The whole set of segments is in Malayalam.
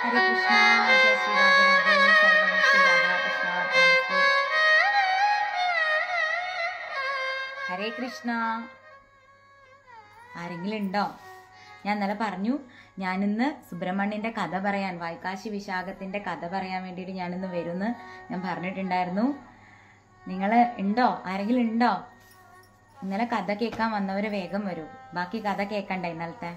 ഹരേ കൃഷ്ണ ജയ ശ്രീ രാധേ സർവം ശ്രീ രാധാകൃഷ്ണ നമസ്തേ ഹരേ കൃഷ്ണ ആരെങ്കിലും ഉണ്ടോ ഞാൻ ഇന്നലെ പറഞ്ഞു ഞാനിന്ന് സുബ്രഹ്മണ്യന്റെ കഥ പറയാൻ വൈകാശി വിശാഖത്തിന്റെ കഥ പറയാൻ വേണ്ടിയിട്ട് ഞാനിന്ന് വരുമെന്ന് ഞാൻ പറഞ്ഞിട്ടുണ്ടായിരുന്നു നിങ്ങൾ ഉണ്ടോ ആരെങ്കിലും ഉണ്ടോ ഇന്നലെ കഥ കേൾക്കാൻ വന്നവര് വേഗം വരൂ ബാക്കി കഥ കേൾക്കണ്ടേ ഇന്നലത്തെ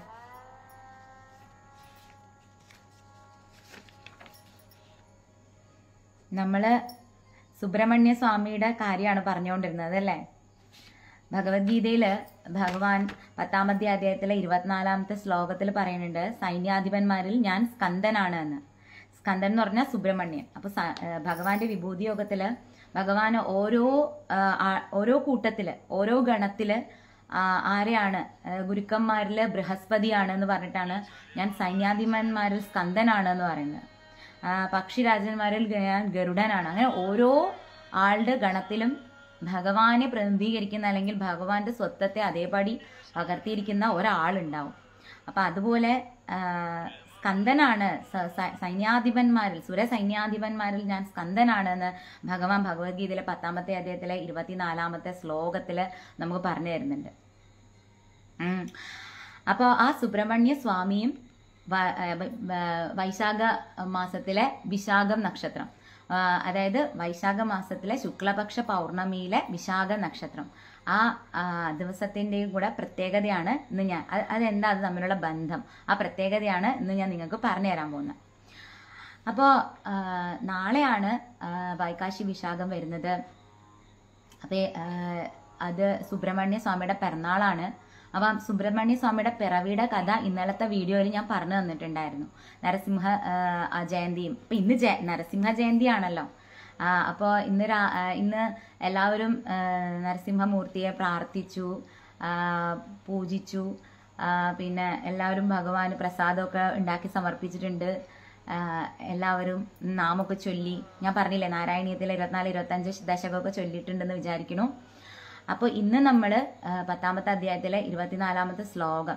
നമ്മള് സുബ്രഹ്മണ്യ സ്വാമിയുടെ കാര്യമാണ് പറഞ്ഞുകൊണ്ടിരുന്നത് അല്ലേ ഭഗവത്ഗീതയിൽ ഭഗവാൻ പത്താമത്തെ അധ്യായത്തിലെ ഇരുപത്തിനാലാമത്തെ ശ്ലോകത്തിൽ പറയുന്നുണ്ട് സൈന്യാധിപന്മാരിൽ ഞാൻ സ്കന്ദനാണ് എന്ന് സ്കന്ദൻ എന്ന് പറഞ്ഞാൽ സുബ്രഹ്മണ്യൻ അപ്പൊ സ- ഏഹ് ഭഗവാന്റെ വിഭൂതി യോഗത്തില് ഭഗവാൻ ഓരോ ആഹ്, ആ- ഓരോ കൂട്ടത്തില് ഓരോ ഗണത്തില് ആ- ആരെയാണ് ഏഹ്, ഗുരുക്കന്മാരില് ബൃഹസ്പതിയാണ് എന്ന് പറഞ്ഞിട്ടാണ് ഞാൻ സൈന്യാധിപന്മാരിൽ സ്കന്ദനാണ് എന്ന് പറയുന്നത് ആ, പക്ഷിരാജന്മാരിൽ ഞാൻ ഗരുഡനാണ് അങ്ങനെ ഓരോ ആളുടെ ഗണത്തിലും ഭഗവാനെ പ്രതിനിധീകരിക്കുന്ന അല്ലെങ്കിൽ ഭഗവാന്റെ സ്വത്വത്തെ അതേപടി പകർത്തിയിരിക്കുന്ന ഒരാളുണ്ടാവും അപ്പൊ അതുപോലെ ആ, സ്കന്ദനാണ് സ- സ- സൈന്യാധിപന്മാരിൽ സുര സൈന്യാധിപന്മാരിൽ ഞാൻ സ്കന്ദനാണ് എന്ന് ഭഗവാൻ ഭഗവത്ഗീതയിലെ പത്താമത്തെ അധ്യായത്തിലെ ഇരുപത്തിനാലാമത്തെ ശ്ലോകത്തില് നമുക്ക് പറഞ്ഞു തരുന്നുണ്ട് ഉം. അപ്പോൾ ആ സുബ്രഹ്മണ്യ സ്വാമിയും വ- ഏ, വ- വ- വൈശാഖ മാസത്തിലെ വിശാഖം നക്ഷത്രം ആ, അതായത് വൈശാഖ മാസത്തിലെ ശുക്ലപക്ഷ പൗർണമിയിലെ വിശാഖ നക്ഷത്രം ആ ആ, ദിവസത്തിന്റെയും കൂടെ പ്രത്യേകതയാണ് ഇന്ന് ഞാൻ അത് അതെന്താ അത് തമ്മിലുള്ള ബന്ധം ആ പ്രത്യേകതയാണ് ഇന്ന് ഞാൻ നിങ്ങൾക്ക് പറഞ്ഞു തരാൻ പോകുന്നത് അപ്പോൾ നാളെയാണ് ആ, വൈകാശി വിശാഖം വരുന്നത് അപ്പൊ ആ, അത് സുബ്രഹ്മണ്യ സ്വാമിയുടെ പിറന്നാളാണ് അപ്പം സുബ്രഹ്മണ്യ സ്വാമിയുടെ പിറവിയുടെ കഥ ഇന്നലത്തെ വീഡിയോയിൽ ഞാൻ പറഞ്ഞു തന്നിട്ടുണ്ടായിരുന്നു നരസിംഹ ആ, ആ ജയന്തിയും ഇപ്പൊ ഇന്ന് ജയ നരസിംഹ ജയന്തിയാണല്ലോ ആ, അപ്പോൾ ഇന്ന് രാ- ആ, ഇന്ന് എല്ലാവരും ആ, നരസിംഹമൂർത്തിയെ പ്രാർത്ഥിച്ചു ആ, പൂജിച്ചു ആ, പിന്നെ എല്ലാവരും ഭഗവാന് പ്രസാദമൊക്കെ ഉണ്ടാക്കി സമർപ്പിച്ചിട്ടുണ്ട് ആ, എല്ലാവരും നാമൊക്കെ ചൊല്ലി ഞാൻ പറഞ്ഞില്ലേ നാരായണീയത്തിൽ ഇരുപത്തിനാല് ഇരുപത്തഞ്ച് ദശകമൊക്കെ ചൊല്ലിയിട്ടുണ്ടെന്ന് വിചാരിക്കുന്നു അപ്പോൾ ഇന്ന് നമ്മൾ പത്താമത്തെ അധ്യായത്തിലെ ഇരുപത്തിനാലാമത്തെ ശ്ലോകം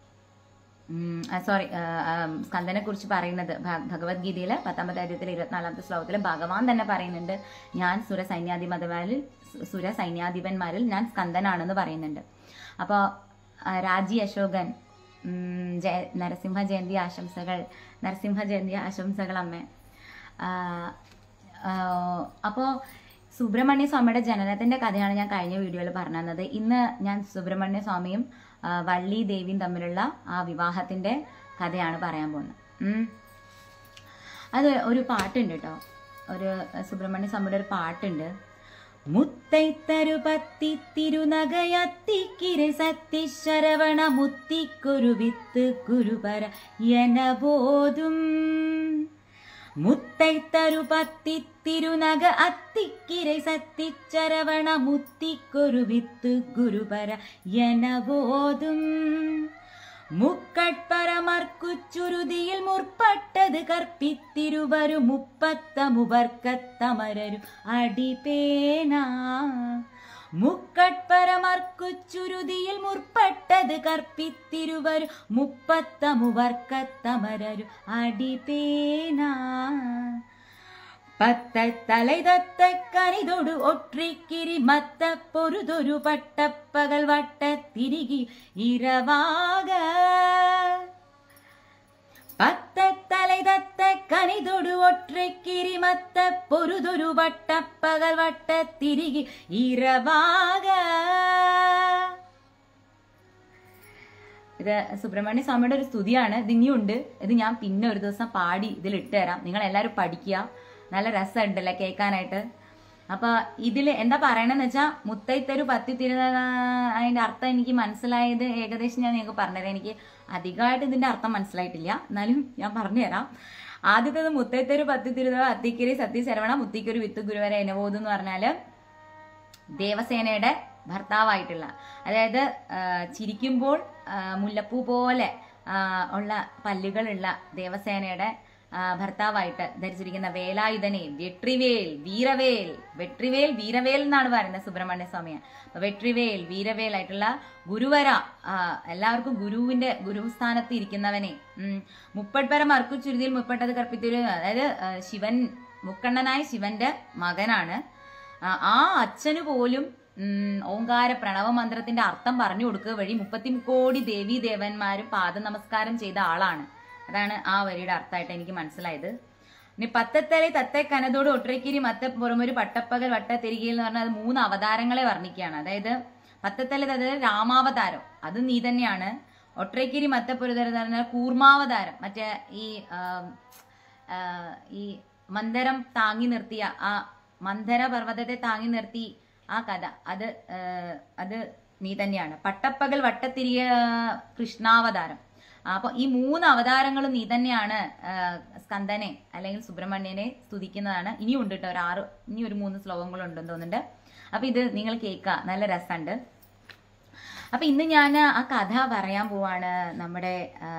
സോറി സ്കന്ദനെ കുറിച്ച് പറയുന്നത് ഭ- ഭഗവത്ഗീതയിലെ പത്താമത്തെ അധ്യായത്തിലെ ഇരുപത്തിനാലാമത്തെ ശ്ലോകത്തിൽ ഭഗവാൻ തന്നെ പറയുന്നുണ്ട് ഞാൻ സുര സൈന്യാധിപന്മാരിൽ സുര സൈന്യാധിപന്മാരിൽ ഞാൻ സ്കന്ദനാണെന്ന് പറയുന്നുണ്ട് അപ്പോൾ രാജി അശോകൻ ഉം, ജയ നരസിംഹ ജയന്തി ആശംസകൾ നരസിംഹ ജയന്തി ആശംസകൾ അമ്മേ അപ്പോൾ സുബ്രഹ്മണ്യ സ്വാമിയുടെ ജനനത്തിന്റെ കഥയാണ് ഞാൻ കഴിഞ്ഞ വീഡിയോയിൽ പറഞ്ഞു തന്നത് ഇന്ന് ഞാൻ സുബ്രഹ്മണ്യ സ്വാമിയും ആ, വള്ളി ദേവിയും തമ്മിലുള്ള ആ വിവാഹത്തിന്റെ കഥയാണ് പറയാൻ പോകുന്നത് ഉം. അത് ഒരു പാട്ടുണ്ട് കേട്ടോ ഒരു സുബ്രഹ്മണ്യ സ്വാമിയുടെ ഒരു പാട്ടുണ്ട് മുത്തൈത്തരു പത്തി തിരുനഗയത്തിക്കിരെ സത്തി ശരവണ മുത്തിക്കൊരു വിത്ത് ഗുരുപര എനബോധും മുത്തൈത്തരു പത്തി തിരുനഗ അത്തിക്കിരെ സത്തിച്ചരവണ മുത്തിക്കൊരു വിത്ത് ഗുരുപര എനബോധും മുക്കട്പരമർക്കുച്ചുരുതിയിൽ മുற்பട്ടത് കർപ്പിത്തിരുവരു മുപ്പത്തമുവർക്കത്തമരരു അടിപേന മുക്കട്പരമർക്കുച്ചുരുതിയിൽ മുற்பട്ടത് കർപ്പിത്തിരുവരു മുപ്പത്തമുവർക്കത്തമരരു അടിപേന പത്തത്തലൈതത്ത കനിതൊടു ഒற்றிക്കിരി മത്ത പൊരുതൊരു പട്ടപ്പകൽ വട്ടത്തിരികി ഇരവാക പത്തത്തലൈതത്ത കനിതൊടു ഒற்றிക്കിരി മത്ത പൊരുതൊരു വട്ടപ്പകൽ വട്ടത്തിരികി ഇരവാക ഇത് സുബ്രഹ്മണ്യ സ്വാമിയുടെ ഒരു സ്തുതിയാണ് ഇത് ഇനിയുണ്ട് ഇത് ഞാൻ പിന്നെ ഒരു ദിവസം പാടി ഇതിൽ ഇട്ടുതരാം നിങ്ങൾ എല്ലാവരും പഠിക്കുക നല്ല രസമുണ്ടല്ലേ കേൾക്കാനായിട്ട് അപ്പൊ ഇതിൽ എന്താ പറയണെന്ന് വെച്ചാൽ മുത്തൈത്തരു പത്തി തിരുന അതിന്റെ അർത്ഥം എനിക്ക് മനസ്സിലായത് ഏകദേശം ഞാൻ നിങ്ങൾക്ക് പറഞ്ഞുതരാം എനിക്ക് അധികമായിട്ട് ഇതിന്റെ അർത്ഥം മനസ്സിലായിട്ടില്ല എന്നാലും ഞാൻ പറഞ്ഞുതരാം ആദ്യത്തേത് മുത്തൈത്തരു പത്തി തിരുന അത്തിക്കരി സത്യ ശരവണ മുത്തിക്കൊരു വിത്ത് ഗുരുവര എനബോധം എന്ന് പറഞ്ഞാല് ദേവസേനയുടെ ഭർത്താവായിട്ടുള്ള അതായത് ആ, ചിരിക്കുമ്പോൾ ആ, മുല്ലപ്പൂ പോലെ ആ, ഉള്ള പല്ലുകളുള്ള ദേവസേനയുടെ ആ, ഭർത്താവായിട്ട് ധരിച്ചിരിക്കുന്ന വേലായുധനെ വെട്രിവേൽ വീരവേൽ വെട്രിവേൽ വീരവേൽ എന്നാണ് പറയുന്നത് സുബ്രഹ്മണ്യ സ്വാമിയെ അപ്പൊ വെട്രിവേൽ വീരവേൽ ആയിട്ടുള്ള ഗുരുവര ആ, എല്ലാവർക്കും ഗുരുവിന്റെ ഗുരുസ്ഥാനത്ത് ഇരിക്കുന്നവനെ ഉം, മുപ്പട്പര മർക്കുചുരുതിയിൽ മുപ്പട്ടത് കർപ്പിത്തൊരു അതായത് ആ, ശിവൻ മുക്കണ്ണനായ ശിവന്റെ മകനാണ് ആ, ആ അച്ഛന് പോലും ഉം, ഓങ്കാര പ്രണവ മന്ത്രത്തിന്റെ അർത്ഥം പറഞ്ഞു കൊടുക്കുക വഴി മുപ്പത്തി കോടി ദേവീ ദേവന്മാരും പാദ നമസ്കാരം ചെയ്ത ആളാണ് അതാണ് ആ വരിയുടെ അർത്ഥമായിട്ട് എനിക്ക് മനസ്സിലായത് ഇനി പത്തത്തലെ തത്തെ കനതോട് ഒട്ടരക്കിരി മത്ത പുറമൊരു പട്ടപ്പകൽ വട്ടത്തിരികയിൽ എന്ന് പറഞ്ഞാൽ അത് മൂന്ന് അവതാരങ്ങളെ വർണ്ണിക്കുകയാണ് അതായത് പത്തത്തലെ അതായത് രാമാവതാരം അത് നീ തന്നെയാണ് ഒട്ടരക്കിരി മത്തപ്പുരതരം എന്ന് പറഞ്ഞാൽ കൂർമാവതാരം മറ്റേ ഈ ആം, ആ, ഈ മന്ദരം താങ്ങി നിർത്തിയ ആ മന്ദര പർവ്വതത്തെ താങ്ങി നിർത്തി ആ കഥ അത് ആ, അത് നീ തന്നെയാണ് പട്ടപ്പകൽ വട്ടത്തിരിയ കൃഷ്ണാവതാരം അപ്പൊ ഈ മൂന്ന് അവതാരങ്ങളും നീ തന്നെയാണ് ആ, സ്കന്ദനെ അല്ലെങ്കിൽ സുബ്രഹ്മണ്യനെ സ്തുതിക്കുന്നതാണ് ഇനിയും ഉണ്ട് കേട്ടോ ഒരു ആറ് ഇനി ഒരു മൂന്ന് ശ്ലോകങ്ങളുണ്ടെന്ന് തോന്നുന്നുണ്ട് അപ്പൊ ഇത് നിങ്ങൾ കേൾക്കുക നല്ല രസമുണ്ട് അപ്പൊ ഇന്ന് ഞാൻ ആ കഥ പറയാൻ പോവാണ് നമ്മുടെ ആ,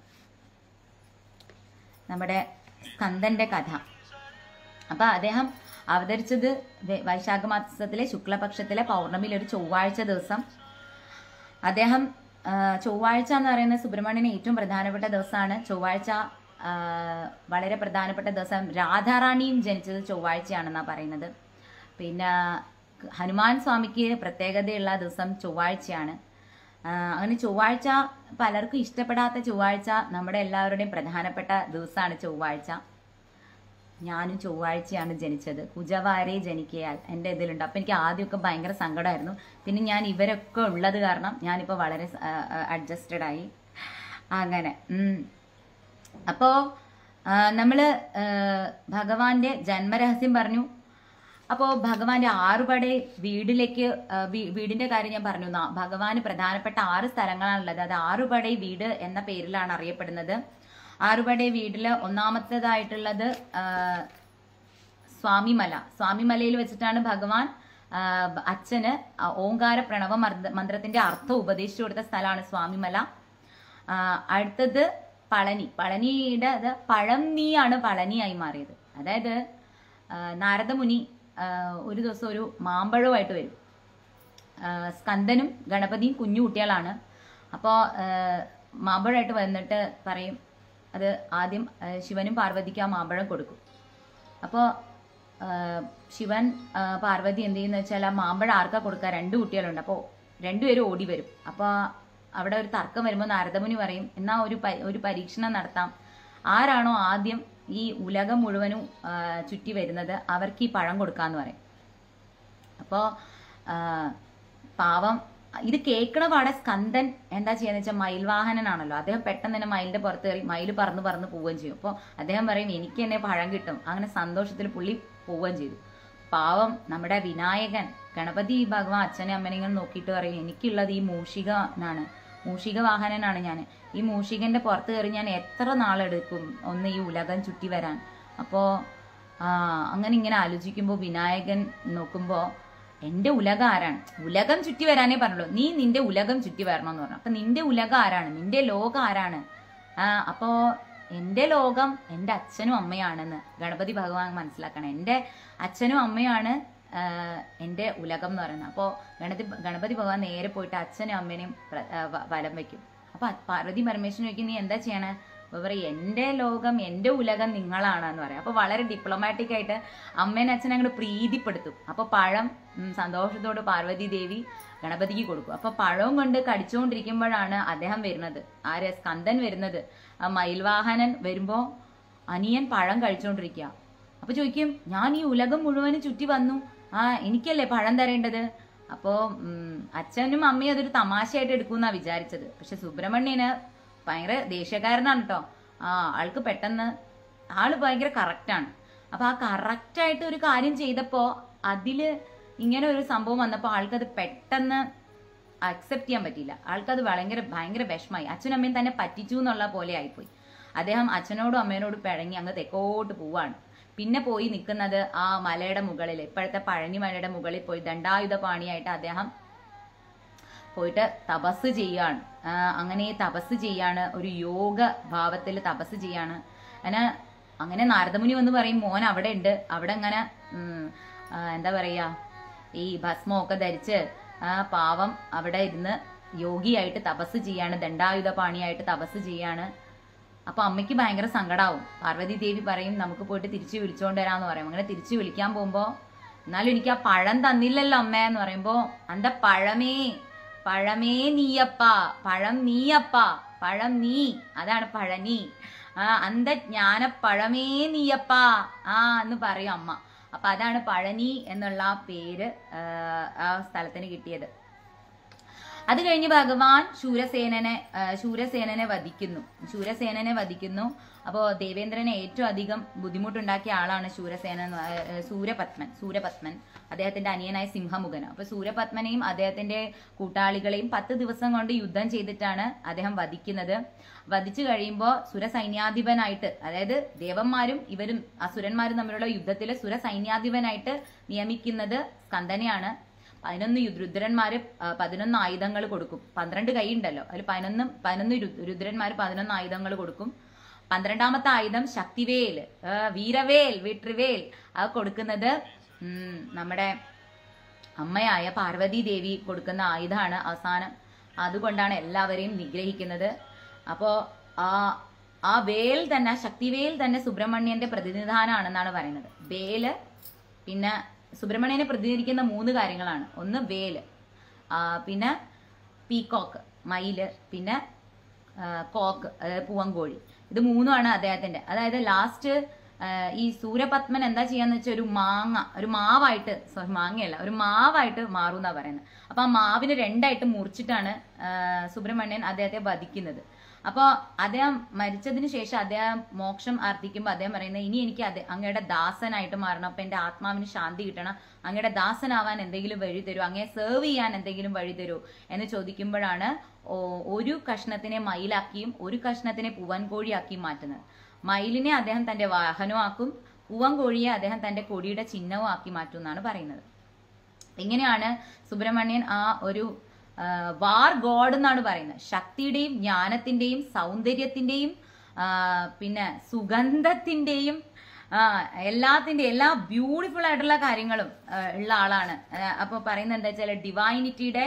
നമ്മുടെ സ്കന്ദന്റെ കഥ അപ്പൊ അദ്ദേഹം അവതരിച്ചത് വെ- വൈശാഖ മാസത്തിലെ ശുക്ലപക്ഷത്തിലെ പൗർണമിയിൽ ഒരു ചൊവ്വാഴ്ച ദിവസം അദ്ദേഹം ആ, ചൊവ്വാഴ്ച എന്ന് പറയുന്നത് സുബ്രഹ്മണ്യന് ഏറ്റവും പ്രധാനപ്പെട്ട ദിവസമാണ് ചൊവ്വാഴ്ച ആ, വളരെ പ്രധാനപ്പെട്ട ദിവസം രാധാറാണിയും ജനിച്ചത് ചൊവ്വാഴ്ചയാണെന്നാണ് പറയുന്നത് പിന്നെ ഹനുമാൻ സ്വാമിക്ക് പ്രത്യേകതയുള്ള ദിവസം ചൊവ്വാഴ്ചയാണ് ആ, അങ്ങനെ ചൊവ്വാഴ്ച പലർക്കും ഇഷ്ടപ്പെടാത്ത ചൊവ്വാഴ്ച നമ്മുടെ എല്ലാവരുടെയും പ്രധാനപ്പെട്ട ദിവസമാണ് ചൊവ്വാഴ്ച ഞാനും ചൊവ്വാഴ്ചയാണ് ജനിച്ചത് കുജവാരെ ജനിക്കയാൽ എൻ്റെ ഇതിലുണ്ട് അപ്പം എനിക്ക് ആദ്യമൊക്കെ ഭയങ്കര സങ്കടമായിരുന്നു പിന്നെ ഞാൻ ഇവരൊക്കെ ഉള്ളത് കാരണം ഞാനിപ്പോൾ വളരെ അഡ്ജസ്റ്റഡ് ആയി അങ്ങനെ ഉം. അപ്പോ നമ്മൾ ഭഗവാന്റെ ജന്മരഹസ്യം പറഞ്ഞു അപ്പോൾ ഭഗവാന്റെ ആറുപടെ വീടിലേക്ക് ആ, വീ- വീടിന്റെ കാര്യം ഞാൻ പറഞ്ഞു നാ- ഭഗവാന് പ്രധാനപ്പെട്ട ആറ് സ്ഥലങ്ങളാണുള്ളത് അത് ആറുപടെ വീട് എന്ന പേരിലാണ് അറിയപ്പെടുന്നത് ആറുപടെ വീടില് ഒന്നാമത്തേതായിട്ടുള്ളത് ആ, സ്വാമിമല സ്വാമിമലയിൽ വെച്ചിട്ടാണ് ഭഗവാൻ ആ, ബ- അച്ഛന് ആ ഓങ്കാര പ്രണവ മർദ്ദ- മന്ത്രത്തിന്റെ അർത്ഥം ഉപദേശിച്ചു കൊടുത്ത സ്ഥലമാണ് സ്വാമിമല ആ, അടുത്തത് പളനി പളനിയുടെ അത് പഴം നീയാണ് പളനിയായി മാറിയത് അതായത് ആ, നാരദമുനി ആ, ഒരു ദിവസം ഒരു മാമ്പഴവുമായിട്ട് വരും ആ, സ്കന്ദനും ഗണപതിയും കുഞ്ഞു കുട്ടികളാണ് അപ്പോൾ മാമ്പഴമായിട്ട് വന്നിട്ട് പറയും അത് ആദ്യം ആ, ശിവനും പാർവതിക്കും ആ മാമ്പഴം കൊടുക്കും അപ്പോൾ ശിവൻ ആ, പാർവതി എന്ത് ചെയ്യുന്ന വെച്ചാൽ ആ മാമ്പഴം ആർക്കാ കൊടുക്കുക രണ്ട് കുട്ടികളുണ്ട് അപ്പോൾ രണ്ടുപേരും ഓടി വരും അപ്പോൾ അവിടെ ഒരു തർക്കം വരുമ്പോൾ നാരദമുനി പറയും എന്നാ ഒരു പ- ഒരു പരീക്ഷണം നടത്താം ആരാണോ ആദ്യം ഈ ഉലകം മുഴുവനും ആ, ചുറ്റി വരുന്നത് അവർക്ക് ഈ പഴം കൊടുക്കാന്ന് പറയും അപ്പോൾ പാവം ഇത് കേൾക്കണ പാടെ സ്കന്ദൻ എന്താ ചെയ്യാന്ന് വെച്ചാൽ മയിൽവാഹനനാണല്ലോ അദ്ദേഹം പെട്ടെന്ന് തന്നെ മയിലിന്റെ പുറത്ത് കയറി മയിൽ പറന്ന് പറന്ന് പോവുകയും ചെയ്യും അപ്പോൾ അദ്ദേഹം പറയും എനിക്ക് തന്നെ പഴം കിട്ടും അങ്ങനെ സന്തോഷത്തിൽ പുള്ളി പോവുകയും ചെയ്തു പാവം നമ്മുടെ വിനായകൻ ഗണപതി ഭഗവാൻ അച്ഛനെ അമ്മനെ ഇങ്ങനെ നോക്കിയിട്ട് പറയും എനിക്കുള്ളത് ഈ മൂഷികനാണ് മൂഷിക വാഹനനാണ് ഞാൻ ഈ മൂഷികന്റെ പുറത്ത് കയറി ഞാൻ എത്ര നാളെടുക്കും ഒന്ന് ഈ ഉലകം ചുറ്റി വരാൻ അപ്പോൾ അങ്ങനെ ഇങ്ങനെ ആലോചിക്കുമ്പോൾ വിനായകൻ നോക്കുമ്പോൾ എൻ്റെ ഉലകം ആരാണ് ഉലകം ചുറ്റി വരാനേ പറഞ്ഞുള്ളൂ നീ നിന്റെ ഉലകം ചുറ്റി വരണമെന്ന് പറഞ്ഞു അപ്പൊ നിന്റെ ഉലകം ആരാണ് നിന്റെ ലോകം ആരാണ് ആ അപ്പോ എൻ്റെ ലോകം എൻ്റെ അച്ഛനും അമ്മയാണെന്ന് ഗണപതി ഭഗവാൻ മനസ്സിലാക്കണം എൻ്റെ അച്ഛനും അമ്മയാണ് ആ, എൻ്റെ ഉലകം എന്ന് പറയുന്നത് അപ്പോൾ ഗണപതി ഗണപതി ഭഗവാൻ നേരെ പോയിട്ട് അച്ഛനും അമ്മേനെയും പ്ര- ആ, വ- വലം വെക്കും അപ്പൊ പാർവതി പരമേശ്വരൻ ചോദിക്കും നീ എന്താ ചെയ്യണേ അപ്പൊ പറയും എൻ്റെ ലോകം എൻ്റെ ഉലകം നിങ്ങളാണെന്ന് പറയാം അപ്പൊ വളരെ ഡിപ്ലോമാറ്റിക് ആയിട്ട് അമ്മേനെ അച്ഛനെ അങ്ങോട്ട് പ്രീതിപ്പെടുത്തും അപ്പൊ പഴം ഉം, സന്തോഷത്തോട് പാർവതി ദേവി ഗണപതിക്ക് കൊടുക്കും അപ്പൊ പഴവും കൊണ്ട് കടിച്ചുകൊണ്ടിരിക്കുമ്പോഴാണ് അദ്ദേഹം വരുന്നത് ആര് സ്കന്ദൻ വരുന്നത് ആ മയിൽവാഹനൻ വരുമ്പോ അനിയൻ പഴം കഴിച്ചുകൊണ്ടിരിക്കുക അപ്പൊ ചോദിക്കും ഞാൻ ഈ ഉലകം മുഴുവനും ചുറ്റി വന്നു ആ എനിക്കല്ലേ പഴം തരേണ്ടത് അപ്പോ ഉം, അച്ഛനും അമ്മയും അതൊരു തമാശയായിട്ട് എടുക്കുമെന്നാ വിചാരിച്ചത് പക്ഷെ സുബ്രഹ്മണ്യന് ഭയങ്കര ദേഷ്യക്കാരനാണ് കേട്ടോ ആ ആൾക്ക് പെട്ടെന്ന് ആള് ഭയങ്കര കറക്റ്റാണ് അപ്പൊ ആ കറക്റ്റായിട്ട് ഒരു കാര്യം ചെയ്തപ്പോ അതില് ഇങ്ങനെ ഒരു സംഭവം വന്നപ്പോ ആൾക്കത് പെട്ടെന്ന് അക്സെപ്റ്റ് ചെയ്യാൻ പറ്റിയില്ല ആൾക്കത് ഭയങ്കര ഭയങ്കര വിഷമായി അച്ഛനും അമ്മയും തന്നെ പറ്റിച്ചു എന്നുള്ള പോലെ ആയിപ്പോയി അദ്ദേഹം അച്ഛനോടും അമ്മേനോടും പിഴങ്ങി അങ്ങ് തെക്കോട്ട് പോവാണ് പിന്നെ പോയി നിൽക്കുന്നത് ആ മലയുടെ മുകളിൽ ഇപ്പോഴത്തെ പഴനി മലയുടെ മുകളിൽ പോയി ദണ്ഡായുധ പാണിയായിട്ട് അദ്ദേഹം പോയിട്ട് തപസ് ചെയ്യാണ് ആ, അങ്ങനെ തപസ് ചെയ്യാണ് ഒരു യോഗ ഭാവത്തിൽ തപസ് ചെയ്യാണ് അങ്ങനെ അങ്ങനെ നാരദമുനി വന്ന് പറയും മോൻ അവിടെ ഉണ്ട് അവിടെ അങ്ങനെ ഉം, ആ, എന്താ പറയാ ഈ ഭസ്മമൊക്കെ ധരിച്ച് ആ പാവം അവിടെ ഇരുന്ന് യോഗിയായിട്ട് തപസ് ചെയ്യാണ് ദണ്ഡായുധ പാണിയായിട്ട് തപസ് ചെയ്യാണ് അപ്പൊ അമ്മയ്ക്ക് ഭയങ്കര സങ്കടാവും പാർവതി ദേവി പറയും നമുക്ക് പോയിട്ട് തിരിച്ചു വിളിച്ചോണ്ട് വരാന്ന് പറയും അങ്ങനെ തിരിച്ചു വിളിക്കാൻ പോകുമ്പോ എന്നാലും എനിക്ക് ആ പഴം തന്നില്ലല്ലോ അമ്മ എന്ന് പറയുമ്പോ അന്റെ പഴമേ പഴമേ നീയപ്പ പഴം നീയപ്പ പഴം നീ അതാണ് പഴനി ആ അന്ത ജ്ഞാന പഴമേ നീയപ്പ ആ എന്ന് പറയും അമ്മ അപ്പൊ അതാണ് പഴനി എന്നുള്ള ആ പേര് ആ, ആ സ്ഥലത്തിന് കിട്ടിയത് അത് കഴിഞ്ഞ് ഭഗവാൻ ശൂരസേനനെ ആ, ശൂരസേനനെ വധിക്കുന്നു ശൂരസേനനെ വധിക്കുന്നു അപ്പോൾ ദേവേന്ദ്രനെ ഏറ്റവും അധികം ബുദ്ധിമുട്ടുണ്ടാക്കിയ ആളാണ് ശൂരസേന എന്ന് പ- ആ, സൂര്യപത്മൻ സൂര്യപത്മൻ അദ്ദേഹത്തിന്റെ അനിയനായ സിംഹമുഖൻ അപ്പൊ സൂര്യപത്മനെയും അദ്ദേഹത്തിന്റെ കൂട്ടാളികളെയും പത്ത് ദിവസം കൊണ്ട് യുദ്ധം ചെയ്തിട്ടാണ് അദ്ദേഹം വധിക്കുന്നത് വധിച്ചു കഴിയുമ്പോൾ സുരസൈന്യാധിപനായിട്ട് അതായത് ദേവന്മാരും ഇവരും അസുരന്മാരും തമ്മിലുള്ള യുദ്ധത്തിൽ സുരസൈന്യാധിപനായിട്ട് നിയമിക്കുന്നത് സ്കന്ദനെയാണ് പതിനൊന്ന് യു- രുദ്രന്മാര് ആ, പതിനൊന്ന് ആയുധങ്ങൾ കൊടുക്കും പന്ത്രണ്ട് കൈ ഉണ്ടല്ലോ അതിൽ പതിനൊന്ന് പതിനൊന്ന് രു- രുദ്രന്മാര് പതിനൊന്ന് ആയുധങ്ങൾ കൊടുക്കും പന്ത്രണ്ടാമത്തെ ആയുധം ശക്തിവേൽ ആ, വീരവേൽ വീട്രിവേൽ അത് കൊടുക്കുന്നത് ഉം, നമ്മുടെ അമ്മയായ പാർവതി ദേവി കൊടുക്കുന്ന ആയുധമാണ് അവസാനം അതുകൊണ്ടാണ് എല്ലാവരെയും നിഗ്രഹിക്കുന്നത് അപ്പോൾ ആ ആ വേൽ തന്നെ ആ ശക്തിവേൽ തന്നെ സുബ്രഹ്മണ്യന്റെ പ്രതിനിധാനമാണെന്നാണ് പറയുന്നത് വേല് പിന്നെ സുബ്രഹ്മണ്യനെ പ്രതിനിധീകരിക്കുന്ന മൂന്ന് കാര്യങ്ങളാണ് ഒന്ന് വേല് ആ, പിന്നെ പീകോക്ക് മയില് പിന്നെ ആ, കോക്ക് അതായത് പൂവങ്കോഴി ഇത് മൂന്നുമാണ് അദ്ദേഹത്തിന്റെ അതായത് ലാസ്റ്റ് ഈ സൂര്യപത്മൻ എന്താ ചെയ്യാന്ന് വെച്ചാൽ ഒരു മാങ്ങ ഒരു മാവായിട്ട് സോറി മാങ്ങയല്ല ഒരു മാവായിട്ട് മാറും എന്നാ പറയുന്നത് അപ്പൊ ആ മാവിനെ രണ്ടായിട്ട് മുറിച്ചിട്ടാണ് ആ, സുബ്രഹ്മണ്യൻ അദ്ദേഹത്തെ വധിക്കുന്നത് അപ്പോൾ അദ്ദേഹം മരിച്ചതിന് ശേഷം അദ്ദേഹം മോക്ഷം അർത്ഥിക്കുമ്പോൾ അദ്ദേഹം പറയുന്നത് ഇനി എനിക്ക് അതെ അങ്ങയുടെ ദാസനായിട്ട് മാറണം അപ്പൊ എന്റെ ആത്മാവിന് ശാന്തി കിട്ടണം അങ്ങയുടെ ദാസനാവാൻ എന്തെങ്കിലും വഴി തരൂ അങ്ങയെ സെർവ് ചെയ്യാൻ എന്തെങ്കിലും വഴി തരൂ എന്ന് ചോദിക്കുമ്പോഴാണ് ഓ- ഒരു കഷ്ണത്തിനെ മയിലാക്കിയും ഒരു കഷ്ണത്തിനെ പൂവൻകോഴിയാക്കിയും മാറ്റുന്നത് മയിലിനെ അദ്ദേഹം തന്റെ വാഹനമാക്കും പൂവൻകോഴിയെ അദ്ദേഹം തന്റെ കൊടിയുടെ ചിഹ്നവും ആക്കി മാറ്റും എന്നാണ് പറയുന്നത് ഇങ്ങനെയാണ് സുബ്രഹ്മണ്യൻ ആ ഒരു ആ, വാർ ഗോഡ് എന്നാണ് പറയുന്നത് ശക്തിയുടെയും ജ്ഞാനത്തിന്റെയും സൗന്ദര്യത്തിന്റെയും ആ, പിന്നെ സുഗന്ധത്തിന്റെയും ആ, എല്ലാത്തിന്റെ എല്ലാ ബ്യൂട്ടിഫുൾ ആയിട്ടുള്ള കാര്യങ്ങളും ആ, ഉള്ള ആളാണ് അപ്പോൾ പറയുന്നത് എന്താ വെച്ചാൽ ഡിവൈനിറ്റിയുടെ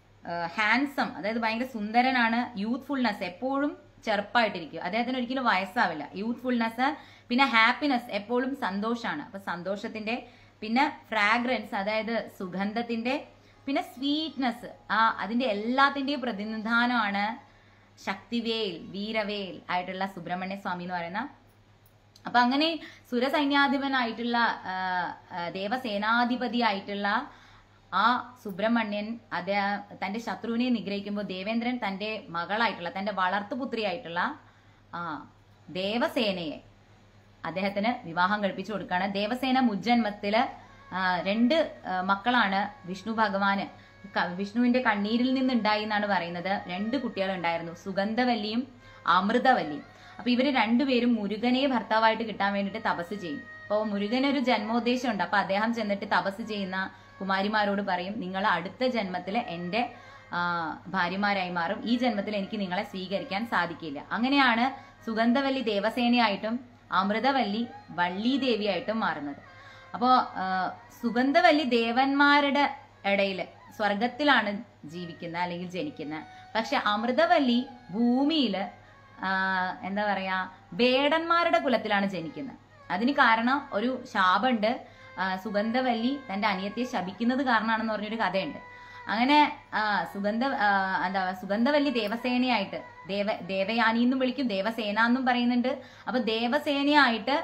ഹാൻസം അതായത് ഭയങ്കര സുന്ദരനാണ് യൂത്ത്ഫുൾനെസ് എപ്പോഴും ചെറുപ്പമായിട്ടിരിക്കും അദ്ദേഹത്തിന് ഒരിക്കലും വയസ്സാവില്ല യൂത്ത്ഫുൾനെസ് പിന്നെ ഹാപ്പിനെസ് എപ്പോഴും സന്തോഷമാണ് അപ്പൊ സന്തോഷത്തിന്റെ പിന്നെ ഫ്രാഗ്രൻസ് അതായത് സുഗന്ധത്തിന്റെ പിന്നെ സ്വീറ്റ്നെസ് ആ അതിന്റെ എല്ലാത്തിന്റെയും പ്രതിനിധാനമാണ് ശക്തിവേൽ വീരവേൽ ആയിട്ടുള്ള സുബ്രഹ്മണ്യ സ്വാമി എന്ന് പറയുന്ന അപ്പൊ അങ്ങനെ സുരസൈന്യാധിപനായിട്ടുള്ള ആ, ആ, ദേവസേനാധിപതിയായിട്ടുള്ള ആ സുബ്രഹ്മണ്യൻ അദ്ദേഹം തന്റെ ശത്രുവിനെ നിഗ്രഹിക്കുമ്പോൾ ദേവേന്ദ്രൻ തന്റെ മകളായിട്ടുള്ള തന്റെ വളർത്തുപുത്രിയായിട്ടുള്ള ആ ദേവസേനയെ അദ്ദേഹത്തിന് വിവാഹം കഴിപ്പിച്ചു കൊടുക്കുകയാണ് ദേവസേന മുജ്ജന്മത്തില് ആ, രണ്ട് ആ, മക്കളാണ് വിഷ്ണു ഭഗവാന് ക- വിഷ്ണുവിന്റെ കണ്ണീരിൽ നിന്നുണ്ടായി എന്നാണ് പറയുന്നത് രണ്ട് കുട്ടികൾ ഉണ്ടായിരുന്നു സുഗന്ധവല്ലിയും അമൃതവല്ലിയും അപ്പൊ ഇവര് രണ്ടുപേരും മുരുകനെ ഭർത്താവായിട്ട് കിട്ടാൻ വേണ്ടിയിട്ട് തപസ് ചെയ്യും അപ്പോൾ മുരുകന് ഒരു ജന്മോദ്ദേശം ഉണ്ട് അപ്പൊ അദ്ദേഹം ചെന്നിട്ട് തപസ് ചെയ്യുന്ന കുമാരിമാരോട് പറയും നിങ്ങൾ അടുത്ത ജന്മത്തിൽ എന്റെ ആ, ഭാര്യമാരായി മാറും ഈ ജന്മത്തിൽ എനിക്ക് നിങ്ങളെ സ്വീകരിക്കാൻ സാധിക്കില്ല അങ്ങനെയാണ് സുഗന്ധവല്ലി ദേവസേനയായിട്ടും അമൃതവല്ലി വള്ളി ദേവിയായിട്ടും മാറുന്നത് അപ്പോ ആ, സുഗന്ധവല്ലി ദേവന്മാരുടെ ഇടയില് സ്വർഗത്തിലാണ് ജീവിക്കുന്നത് അല്ലെങ്കിൽ ജനിക്കുന്നത് പക്ഷെ അമൃതവല്ലി ഭൂമിയില് ആ, എന്താ പറയാ വേടന്മാരുടെ കുലത്തിലാണ് ജനിക്കുന്നത് അതിന് കാരണം ഒരു ശാപമുണ്ട് ആ, സുഗന്ധവല്ലി തന്റെ അനിയത്തെ ശപിക്കുന്നത് കാരണമാണെന്ന് പറഞ്ഞൊരു കഥയുണ്ട് അങ്ങനെ ആ, സുഗന്ധ ആ, എന്താ സുഗന്ധവല്ലി ദേവസേനയായിട്ട് ദേവ ദേവയാനി എന്നും വിളിക്കും ദേവസേന എന്നും പറയുന്നുണ്ട് അപ്പൊ ദേവസേനയായിട്ട്